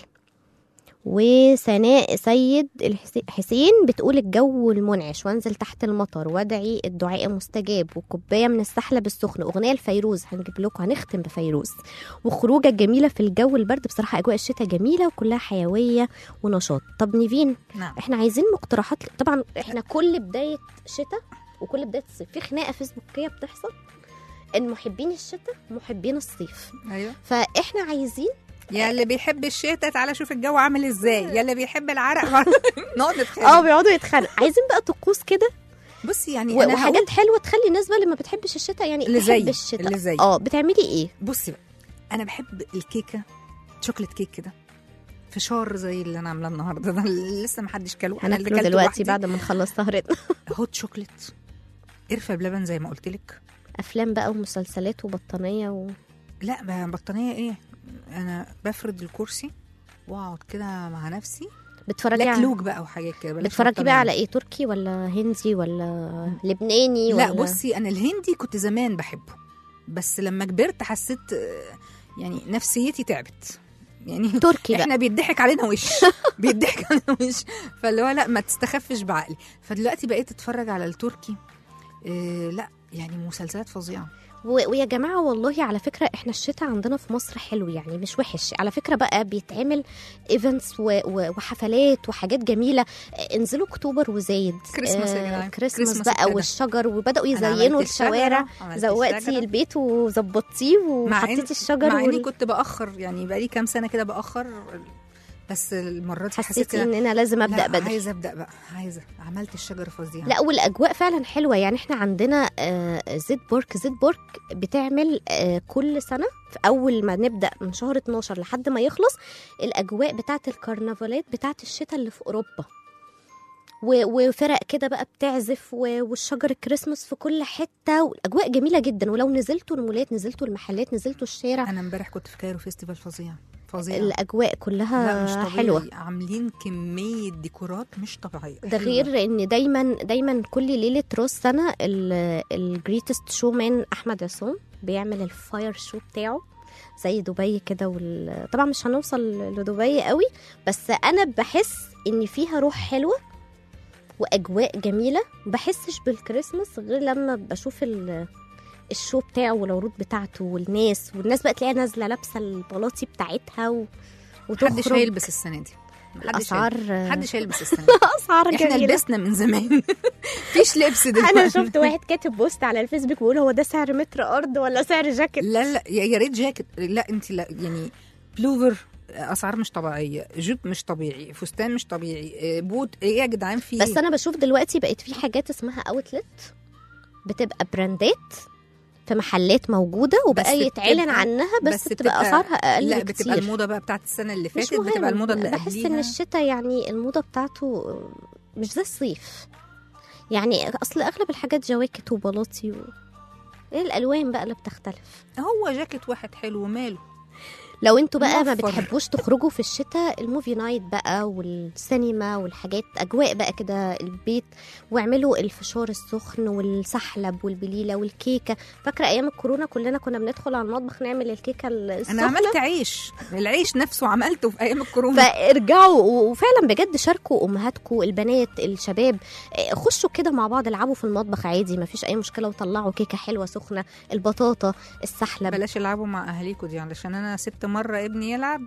[SPEAKER 2] وسناء سيد الحسي- حسين بتقول الجو المنعش وانزل تحت المطر وادعي الدعاء مستجاب وكوبايه من السحلب السخن اغنيه لفيروز هنجيب لكم هنختم بفيروز وخروجه جميله في الجو البرد بصراحه اجواء الشتاء جميله وكلها حيويه ونشاط طب نيفين
[SPEAKER 3] نعم
[SPEAKER 2] احنا عايزين مقترحات طبعا احنا كل بدايه شتاء وكل بدايه صيف في خناقه فيسبوكيه بتحصل ان محبين الشتاء ومحبين الصيف
[SPEAKER 3] ايوه
[SPEAKER 2] فاحنا عايزين
[SPEAKER 3] يا اللي بيحب الشتاء تعالى شوف الجو عامل ازاي يا اللي بيحب العرق نقعد
[SPEAKER 2] اه
[SPEAKER 3] نتخانق
[SPEAKER 2] بيقعدوا يتخانقوا عايزين بقى طقوس كده
[SPEAKER 3] بصي يعني
[SPEAKER 2] و-
[SPEAKER 3] انا هقول
[SPEAKER 2] وحاجات حلوه تخلي الناس بقى اللي ما بتحبش الشتاء يعني
[SPEAKER 3] اللي
[SPEAKER 2] تحب
[SPEAKER 3] زي
[SPEAKER 2] الشتاء
[SPEAKER 3] اللي زي
[SPEAKER 2] اه بتعملي ايه
[SPEAKER 3] بصي بقى انا بحب الكيكه شوكليت كيك كده فشار زي اللي انا عاملاه النهارده ده اللي لسه ما حدش كله انا اللي
[SPEAKER 2] هناكله
[SPEAKER 3] كلته
[SPEAKER 2] دلوقتي
[SPEAKER 3] لوحدي.
[SPEAKER 2] بعد ما نخلص سهرتنا
[SPEAKER 3] هوت شوكليت قرفه بلبن زي ما قلت لك
[SPEAKER 2] افلام بقى ومسلسلات وبطانيه و...
[SPEAKER 3] لا ب- بطانيه ايه انا بفرد الكرسي واقعد كده مع نفسي
[SPEAKER 2] بتتفرجي
[SPEAKER 3] لا
[SPEAKER 2] على
[SPEAKER 3] كلوك بقى وحاجات كده بلاش
[SPEAKER 2] بتتفرجي
[SPEAKER 3] بطانية.
[SPEAKER 2] بقى على ايه تركي ولا هندي ولا لبناني
[SPEAKER 3] لا
[SPEAKER 2] ولا
[SPEAKER 3] بصي انا الهندي كنت زمان بحبه بس لما كبرت حسيت آه، يعني نفسيتي تعبت يعني
[SPEAKER 2] تركي بقى
[SPEAKER 3] احنا بيضحك علينا وش بيضحك علينا وش فاللي هو لا ما تستخفش بعقلي فدلوقتي بقيت اتفرج على التركي إيه لا يعني مسلسلات فظيعه
[SPEAKER 2] و- ويا جماعه والله على فكره احنا الشتاء عندنا في مصر حلو يعني مش وحش على فكره بقى بيتعمل ايفنتس وحفلات وحاجات جميله آه، انزلوا اكتوبر وزايد
[SPEAKER 3] كريسماس يا
[SPEAKER 2] آه،
[SPEAKER 3] جدعان.
[SPEAKER 2] كريسماس
[SPEAKER 3] كريسماس
[SPEAKER 2] بقى
[SPEAKER 3] ابتدى.
[SPEAKER 2] والشجر وبداوا
[SPEAKER 3] أنا عملت
[SPEAKER 2] يزينوا
[SPEAKER 3] الشجرة،
[SPEAKER 2] الشوارع
[SPEAKER 3] عملت
[SPEAKER 2] زوقتي
[SPEAKER 3] الشجرة.
[SPEAKER 2] البيت وظبطتيه
[SPEAKER 3] مع إن-
[SPEAKER 2] وحطيتي الشجر
[SPEAKER 3] مع اني
[SPEAKER 2] وال...
[SPEAKER 3] كنت باخر يعني بقالي كام سنه كده باخر بس المره دي حسيت
[SPEAKER 2] حسيتي
[SPEAKER 3] كده
[SPEAKER 2] ان انا لازم ابدا
[SPEAKER 3] لا
[SPEAKER 2] بدري
[SPEAKER 3] عايزه ابدا بقى عايزه عملت الشجره فظيعه
[SPEAKER 2] لا والاجواء فعلا حلوه يعني احنا عندنا آه، زيت بورك زيت بورك بتعمل آه، كل سنه في اول ما نبدا من شهر 12 لحد ما يخلص الاجواء بتاعه الكرنفالات بتاعه الشتاء اللي في اوروبا و- وفرق كده بقى بتعزف و- والشجر الكريسماس في كل حته والاجواء جميله جدا ولو نزلتوا المولات نزلتوا المحلات نزلتوا الشارع
[SPEAKER 3] انا امبارح كنت في كايرو فيستيفال فظيع فظيع
[SPEAKER 2] الاجواء
[SPEAKER 3] لا
[SPEAKER 2] كلها
[SPEAKER 3] مش طبيعي
[SPEAKER 2] حلوه
[SPEAKER 3] عاملين كميه ديكورات مش طبيعيه
[SPEAKER 2] ده
[SPEAKER 3] حلوة.
[SPEAKER 2] غير ان دايما دايما كل ليله راس سنه الجريتست شو مان احمد عصام بيعمل الفاير شو بتاعه زي دبي كده وال... طبعا مش هنوصل لدبي قوي بس انا بحس ان فيها روح حلوه واجواء جميله ما بحسش بالكريسماس غير لما بشوف ال... الشو بتاعه والعروض بتاعته والناس والناس بقى تلاقيها نازله لابسه البلاطي بتاعتها و...
[SPEAKER 3] محدش
[SPEAKER 2] وتخرج
[SPEAKER 3] هيلبس السنه دي محدش
[SPEAKER 2] الاسعار
[SPEAKER 3] هيلبس. محدش هيلبس السنه دي
[SPEAKER 2] اسعار
[SPEAKER 3] احنا
[SPEAKER 2] جميله
[SPEAKER 3] لبسنا من زمان مفيش لبس دلوقتي
[SPEAKER 2] انا شفت واحد كاتب بوست على الفيسبوك بيقول هو ده سعر متر ارض ولا سعر جاكيت
[SPEAKER 3] لا لا يا يا ريت جاكيت لا انت لا يعني بلوفر اسعار مش طبيعيه جيب مش طبيعي فستان مش طبيعي آه، بوت ايه يا جدعان في
[SPEAKER 2] بس
[SPEAKER 3] إيه؟
[SPEAKER 2] انا بشوف دلوقتي بقت في حاجات اسمها اوتلت بتبقى براندات في محلات موجوده وبقى
[SPEAKER 3] بس
[SPEAKER 2] يتعلن
[SPEAKER 3] بتبقى-
[SPEAKER 2] عنها بس,
[SPEAKER 3] بس
[SPEAKER 2] بتبقى
[SPEAKER 3] بتبقى-
[SPEAKER 2] اسعارها اقل
[SPEAKER 3] لا
[SPEAKER 2] بكتير
[SPEAKER 3] بتبقى الموضه بقى بتاعت السنه اللي
[SPEAKER 2] مش
[SPEAKER 3] فاتت
[SPEAKER 2] مهم
[SPEAKER 3] بتبقى الموضه اللي
[SPEAKER 2] بحس ان
[SPEAKER 3] قبليها
[SPEAKER 2] الشتاء يعني الموضه بتاعته مش زي الصيف يعني اصل اغلب الحاجات جواكت وبلاطي و... ايه الالوان بقى اللي بتختلف
[SPEAKER 3] هو جاكيت واحد حلو ماله
[SPEAKER 2] لو انتوا بقى ما
[SPEAKER 3] موفر.
[SPEAKER 2] بتحبوش تخرجوا في الشتاء الموفي نايت بقى والسينما والحاجات اجواء بقى كده البيت واعملوا الفشار السخن والسحلب والبليله والكيكه فاكره ايام الكورونا كلنا كنا بندخل على المطبخ نعمل الكيكه السخنه
[SPEAKER 3] انا عملت عيش العيش نفسه عملته في ايام الكورونا
[SPEAKER 2] فارجعوا وفعلا بجد شاركوا امهاتكم البنات الشباب اه، خشوا كده مع بعض العبوا في المطبخ عادي ما فيش اي مشكله وطلعوا كيكه حلوه سخنه البطاطا السحلب
[SPEAKER 3] بلاش العبوا مع اهاليكوا دي علشان انا سبت مره ابني يلعب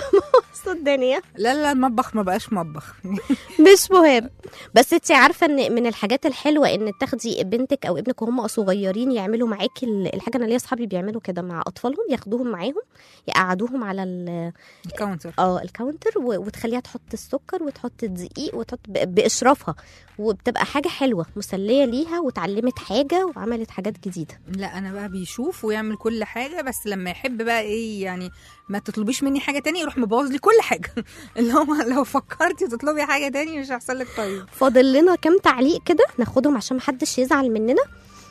[SPEAKER 2] الدنيا
[SPEAKER 3] لا لا المطبخ ما بقاش مطبخ
[SPEAKER 2] مش مهم بس انت عارفه ان من الحاجات الحلوه ان تاخدي بنتك او ابنك وهم صغيرين يعملوا معاكي ال- الحاجه انا ليا اصحابي بيعملوا كده مع اطفالهم ياخدوهم معاهم يقعدوهم على ال-
[SPEAKER 3] الكاونتر
[SPEAKER 2] اه الكاونتر و- وتخليها تحط السكر وتحط الدقيق وتحط ب- باشرافها وبتبقى حاجه حلوه مسليه ليها وتعلمت حاجه وعملت حاجات جديده
[SPEAKER 3] لا انا بقى بيشوف ويعمل كل حاجه بس لما يحب بقى ايه يعني ما تطلبيش مني حاجه تانية يروح مبوظ لي كل حاجه اللي هو لو فكرتي تطلبي حاجه تانية مش هيحصل لك طيب
[SPEAKER 2] فاضل لنا كام تعليق كده ناخدهم عشان محدش يزعل مننا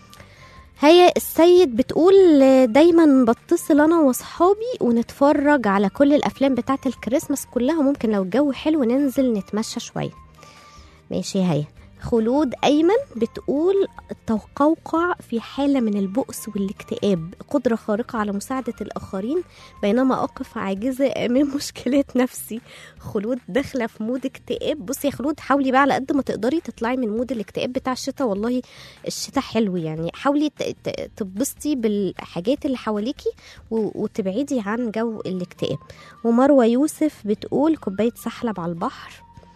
[SPEAKER 2] هيا السيد بتقول دايما بتصل انا واصحابي ونتفرج على كل الافلام بتاعت الكريسماس كلها ممكن لو الجو حلو ننزل نتمشى شويه ماشي هيا خلود ايمن بتقول التقوقع في حاله من البؤس والاكتئاب قدره خارقه على مساعده الاخرين بينما اقف عاجزه امام مشكلات نفسي خلود داخله في مود اكتئاب بصي يا خلود حاولي بقى على قد ما تقدري تطلعي من مود الاكتئاب بتاع الشتاء والله الشتاء حلو يعني حاولي ت- ت- تبسطي بالحاجات اللي حواليكي و- وتبعدي عن جو الاكتئاب ومروه يوسف بتقول كوبايه سحلب على البحر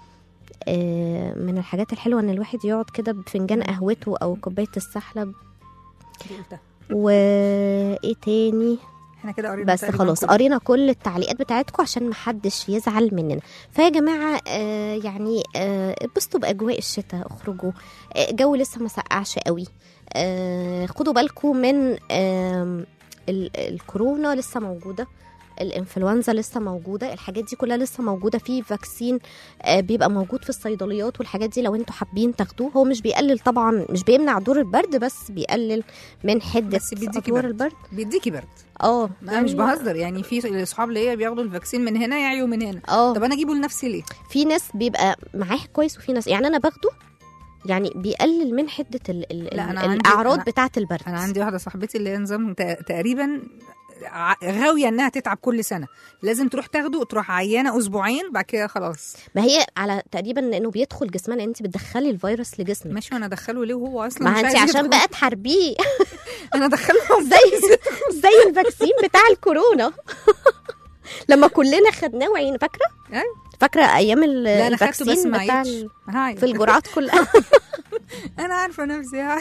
[SPEAKER 2] آه، من الحاجات الحلوه ان الواحد يقعد كده بفنجان قهوته او كوبايه السحلب
[SPEAKER 3] دي قلتها
[SPEAKER 2] وايه تاني
[SPEAKER 3] احنا كده قرينا
[SPEAKER 2] بس
[SPEAKER 3] تقريباً
[SPEAKER 2] خلاص
[SPEAKER 3] كله.
[SPEAKER 2] قرينا كل التعليقات بتاعتكم عشان محدش يزعل مننا فيا جماعه آه يعني آه اتبسطوا باجواء الشتاء اخرجوا آه الجو لسه ما سقعش قوي آه خدوا بالكم من آه ال- الكورونا لسه موجوده الانفلونزا لسه موجوده الحاجات دي كلها لسه موجوده في فاكسين آه، بيبقى موجود في الصيدليات والحاجات دي لو انتوا حابين تاخدوه هو مش بيقلل طبعا مش بيمنع دور البرد بس بيقلل من حده
[SPEAKER 3] بس بيديكي
[SPEAKER 2] ادوار
[SPEAKER 3] برد.
[SPEAKER 2] البرد
[SPEAKER 3] بيديكي برد
[SPEAKER 2] اه
[SPEAKER 3] انا مش بهزر يعني في اصحاب ليا بياخدوا الفاكسين من هنا يعيوا من هنا
[SPEAKER 2] اه
[SPEAKER 3] طب انا اجيبه لنفسي ليه
[SPEAKER 2] في ناس بيبقى معاه كويس وفي ناس يعني انا باخده يعني بيقلل من حده ال ال
[SPEAKER 3] لا، أنا
[SPEAKER 2] ال
[SPEAKER 3] عندي-
[SPEAKER 2] الاعراض
[SPEAKER 3] أنا-
[SPEAKER 2] بتاعه البرد
[SPEAKER 3] انا عندي واحده صاحبتي اللي هي نظام تق- تقريبا ع- غاويه انها تتعب كل سنه لازم تروح تاخده وتروح عيانه اسبوعين بعد كده خلاص
[SPEAKER 2] ما هي على تقريبا انه بيدخل جسمنا انت بتدخلي الفيروس لجسمك
[SPEAKER 3] ماشي وانا ادخله ليه وهو اصلا
[SPEAKER 2] ما
[SPEAKER 3] مش
[SPEAKER 2] انت
[SPEAKER 3] عايز
[SPEAKER 2] عشان
[SPEAKER 3] يدخل.
[SPEAKER 2] بقى تحاربيه
[SPEAKER 3] انا ادخله
[SPEAKER 2] زي زي الفاكسين بتاع الكورونا لما كلنا خدناه وعين فاكره
[SPEAKER 3] أيوة.
[SPEAKER 2] فاكره ايام ال-
[SPEAKER 3] لا انا خدته بس
[SPEAKER 2] الفاكسين
[SPEAKER 3] ما
[SPEAKER 2] بتاع
[SPEAKER 3] عيتش
[SPEAKER 2] ال-
[SPEAKER 3] هاي.
[SPEAKER 2] في الجرعات كلها
[SPEAKER 3] انا عارفه نفسي هاي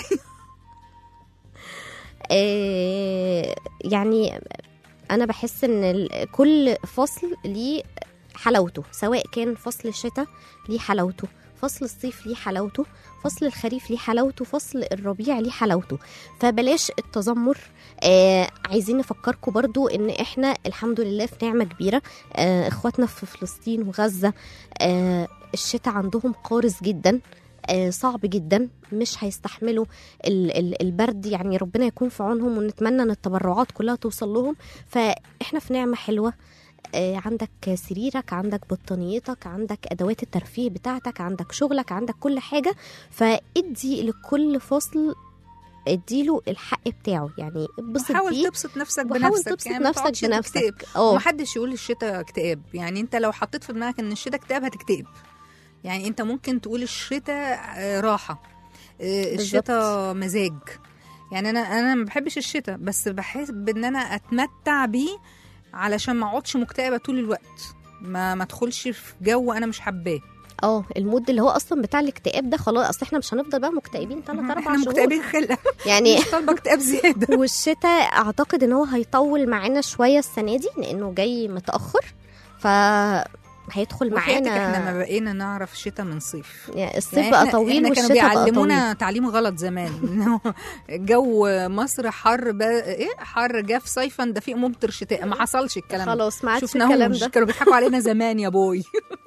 [SPEAKER 2] آه، يعني انا بحس ان ال- كل فصل ليه حلاوته سواء كان فصل الشتاء ليه حلاوته فصل الصيف ليه حلاوته فصل الخريف ليه حلاوته فصل الربيع ليه حلاوته فبلاش التذمر آه عايزين نفكركم برضو ان احنا الحمد لله في نعمة كبيرة آه اخواتنا في فلسطين وغزة آه الشتاء عندهم قارس جدا آه صعب جدا مش هيستحملوا ال- ال- البرد يعني ربنا يكون في عونهم ونتمنى ان التبرعات كلها توصل لهم فاحنا في نعمة حلوة آه، عندك سريرك عندك بطانيتك عندك ادوات الترفيه بتاعتك عندك شغلك عندك كل حاجه فادي لكل فصل اديله الحق بتاعه يعني اتبسط
[SPEAKER 3] حاول
[SPEAKER 2] بيه
[SPEAKER 3] تبسط نفسك
[SPEAKER 2] وحاول
[SPEAKER 3] بنفسك
[SPEAKER 2] تبسط
[SPEAKER 3] يعني ما
[SPEAKER 2] نفسك
[SPEAKER 3] تقعدش تكتئب.
[SPEAKER 2] بنفسك اه
[SPEAKER 3] ومحدش يقول الشتاء اكتئاب يعني انت لو حطيت في دماغك ان الشتاء اكتئاب هتكتئب يعني انت ممكن تقول الشتاء آه، راحه آه،
[SPEAKER 2] بالظبط.
[SPEAKER 3] الشتاء مزاج يعني انا انا ما بحبش الشتاء بس بحب ان انا اتمتع بيه علشان ما اقعدش مكتئبه طول الوقت ما ما ادخلش في جو انا مش حباه
[SPEAKER 2] اه المود اللي هو اصلا بتاع الاكتئاب ده خلاص اصل احنا مش هنفضل بقى مكتئبين ثلاث اربع
[SPEAKER 3] احنا
[SPEAKER 2] شهور
[SPEAKER 3] مكتئبين خلق
[SPEAKER 2] يعني
[SPEAKER 3] مش طالبه اكتئاب زياده
[SPEAKER 2] والشتاء اعتقد ان هو هيطول معانا شويه السنه دي لانه جاي متاخر ف هيدخل
[SPEAKER 3] وحياتك احنا
[SPEAKER 2] معانا
[SPEAKER 3] ما بقينا نعرف شتاء من صيف
[SPEAKER 2] يعني الصيف
[SPEAKER 3] يعني
[SPEAKER 2] بقى
[SPEAKER 3] إحنا-
[SPEAKER 2] طويل
[SPEAKER 3] احنا كانوا
[SPEAKER 2] والشتاء بقى طويل
[SPEAKER 3] بيعلمونا تعليم غلط زمان إنه جو مصر حر ب... ايه حر جاف صيفا دفيق ممطر شتاء ما حصلش الكلام ده
[SPEAKER 2] خلاص ما عادش
[SPEAKER 3] شفناهوش
[SPEAKER 2] الكلام ده
[SPEAKER 3] كانوا بيضحكوا علينا زمان يا بوي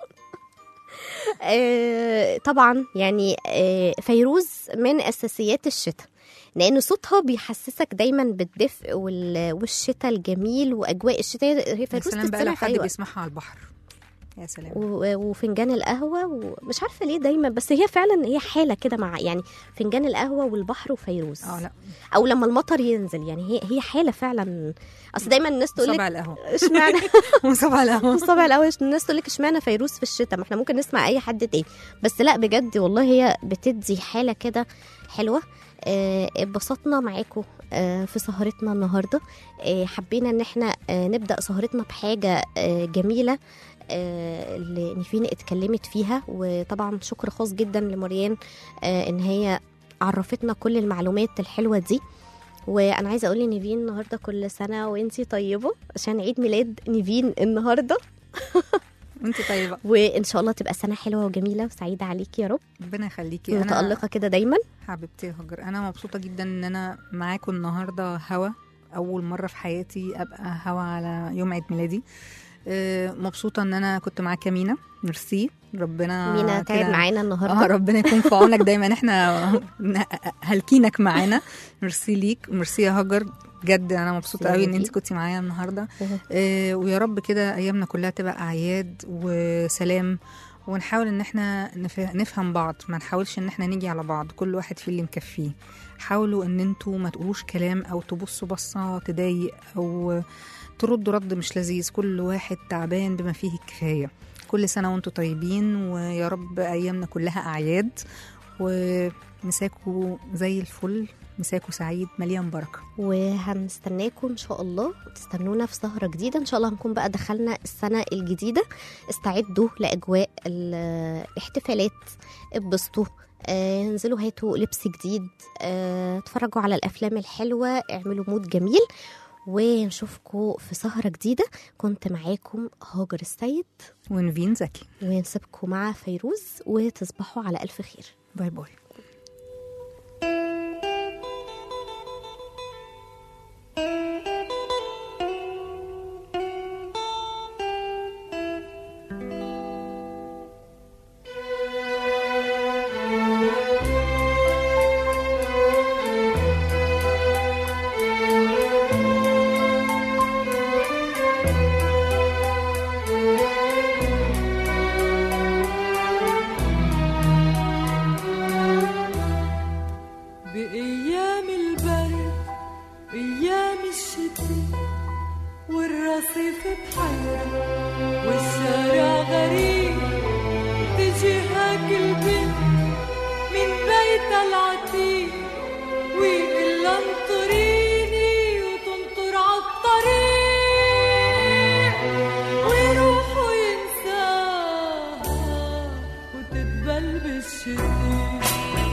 [SPEAKER 2] آه، طبعا يعني آه، فيروز من اساسيات الشتاء لان صوتها بيحسسك دايما بالدفء وال- والشتاء الجميل واجواء الشتاء هي
[SPEAKER 3] يا
[SPEAKER 2] فيروز
[SPEAKER 3] سلام بقى لو
[SPEAKER 2] تستمع في
[SPEAKER 3] حد
[SPEAKER 2] اي وقت
[SPEAKER 3] بيسمعها على البحر يا سلام
[SPEAKER 2] و- وفنجان القهوه ومش عارفه ليه دايما بس هي فعلا هي حاله كده مع يعني فنجان القهوه والبحر وفيروز
[SPEAKER 3] اه لا
[SPEAKER 2] او لما المطر ينزل يعني هي هي حاله فعلا اصل دايما الناس تقول لك
[SPEAKER 3] صبع القهوه
[SPEAKER 2] اشمعنى
[SPEAKER 3] وصبع القهوه
[SPEAKER 2] صبع الاول الناس تقول لك اشمعنى فيروز في الشتاء ما احنا ممكن نسمع اي حد تاني بس لا بجد والله هي بتدي حاله كده حلوه آه، اتبسطنا معاكم آه، في سهرتنا النهارده آه، حبينا ان احنا آه، نبدا سهرتنا بحاجه آه، جميله آه، اللي نيفين اتكلمت فيها وطبعا شكر خاص جدا لمريان آه، ان هي عرفتنا كل المعلومات الحلوه دي وانا عايزه اقول لنيفين النهارده كل سنه وانتي طيبه عشان عيد ميلاد نيفين النهارده
[SPEAKER 3] وانت طيبه
[SPEAKER 2] وان شاء الله تبقى سنه حلوه وجميله وسعيده عليكي يا رب
[SPEAKER 3] ربنا يخليكي انا
[SPEAKER 2] متالقه كده دايما
[SPEAKER 3] حبيبتي يا هاجر انا مبسوطه جدا ان انا معاكم النهارده هوا اول مره في حياتي ابقى هوا على يوم عيد ميلادي آه، مبسوطه ان انا كنت معاك يا مينا ميرسي ربنا
[SPEAKER 2] مينا تعب
[SPEAKER 3] كده-
[SPEAKER 2] معانا
[SPEAKER 3] اه
[SPEAKER 2] النهارده
[SPEAKER 3] ربنا يكون في عونك دايما احنا هلكينك معانا ميرسي ليك ميرسي يا هاجر بجد انا مبسوطه قوي ان انت كنتي معايا النهارده آه ويا رب كده ايامنا كلها تبقى اعياد وسلام ونحاول ان احنا نف- نفهم بعض ما نحاولش ان احنا نيجي على بعض كل واحد فيه اللي مكفيه حاولوا ان انتوا ما تقولوش كلام او تبصوا بصه تضايق او تردوا رد مش لذيذ كل واحد تعبان بما فيه الكفايه كل سنه وانتوا طيبين ويا رب ايامنا كلها اعياد ومساكوا زي الفل مساكوا سعيد مليان بركه
[SPEAKER 2] وهنستناكم ان شاء الله تستنونا في سهره جديده ان شاء الله هنكون بقى دخلنا السنه الجديده استعدوا لاجواء ال- الاحتفالات اتبسطوا آه، انزلوا هاتوا لبس جديد آه، اتفرجوا على الافلام الحلوه اعملوا مود جميل ونشوفكم في سهره جديده كنت معاكم هاجر السيد
[SPEAKER 3] ونفين زكي
[SPEAKER 2] ونسيبكم مع فيروز وتصبحوا على الف خير
[SPEAKER 3] باي باي
[SPEAKER 5] بأيام البرد أيام الشتاء والرصيف بحر والشارع غريب تجي هاك البنت من بيتها العتيق ويقول لها انطريني وتنطر عالطريق ويروحوا ينساها وتتبل بالشتيق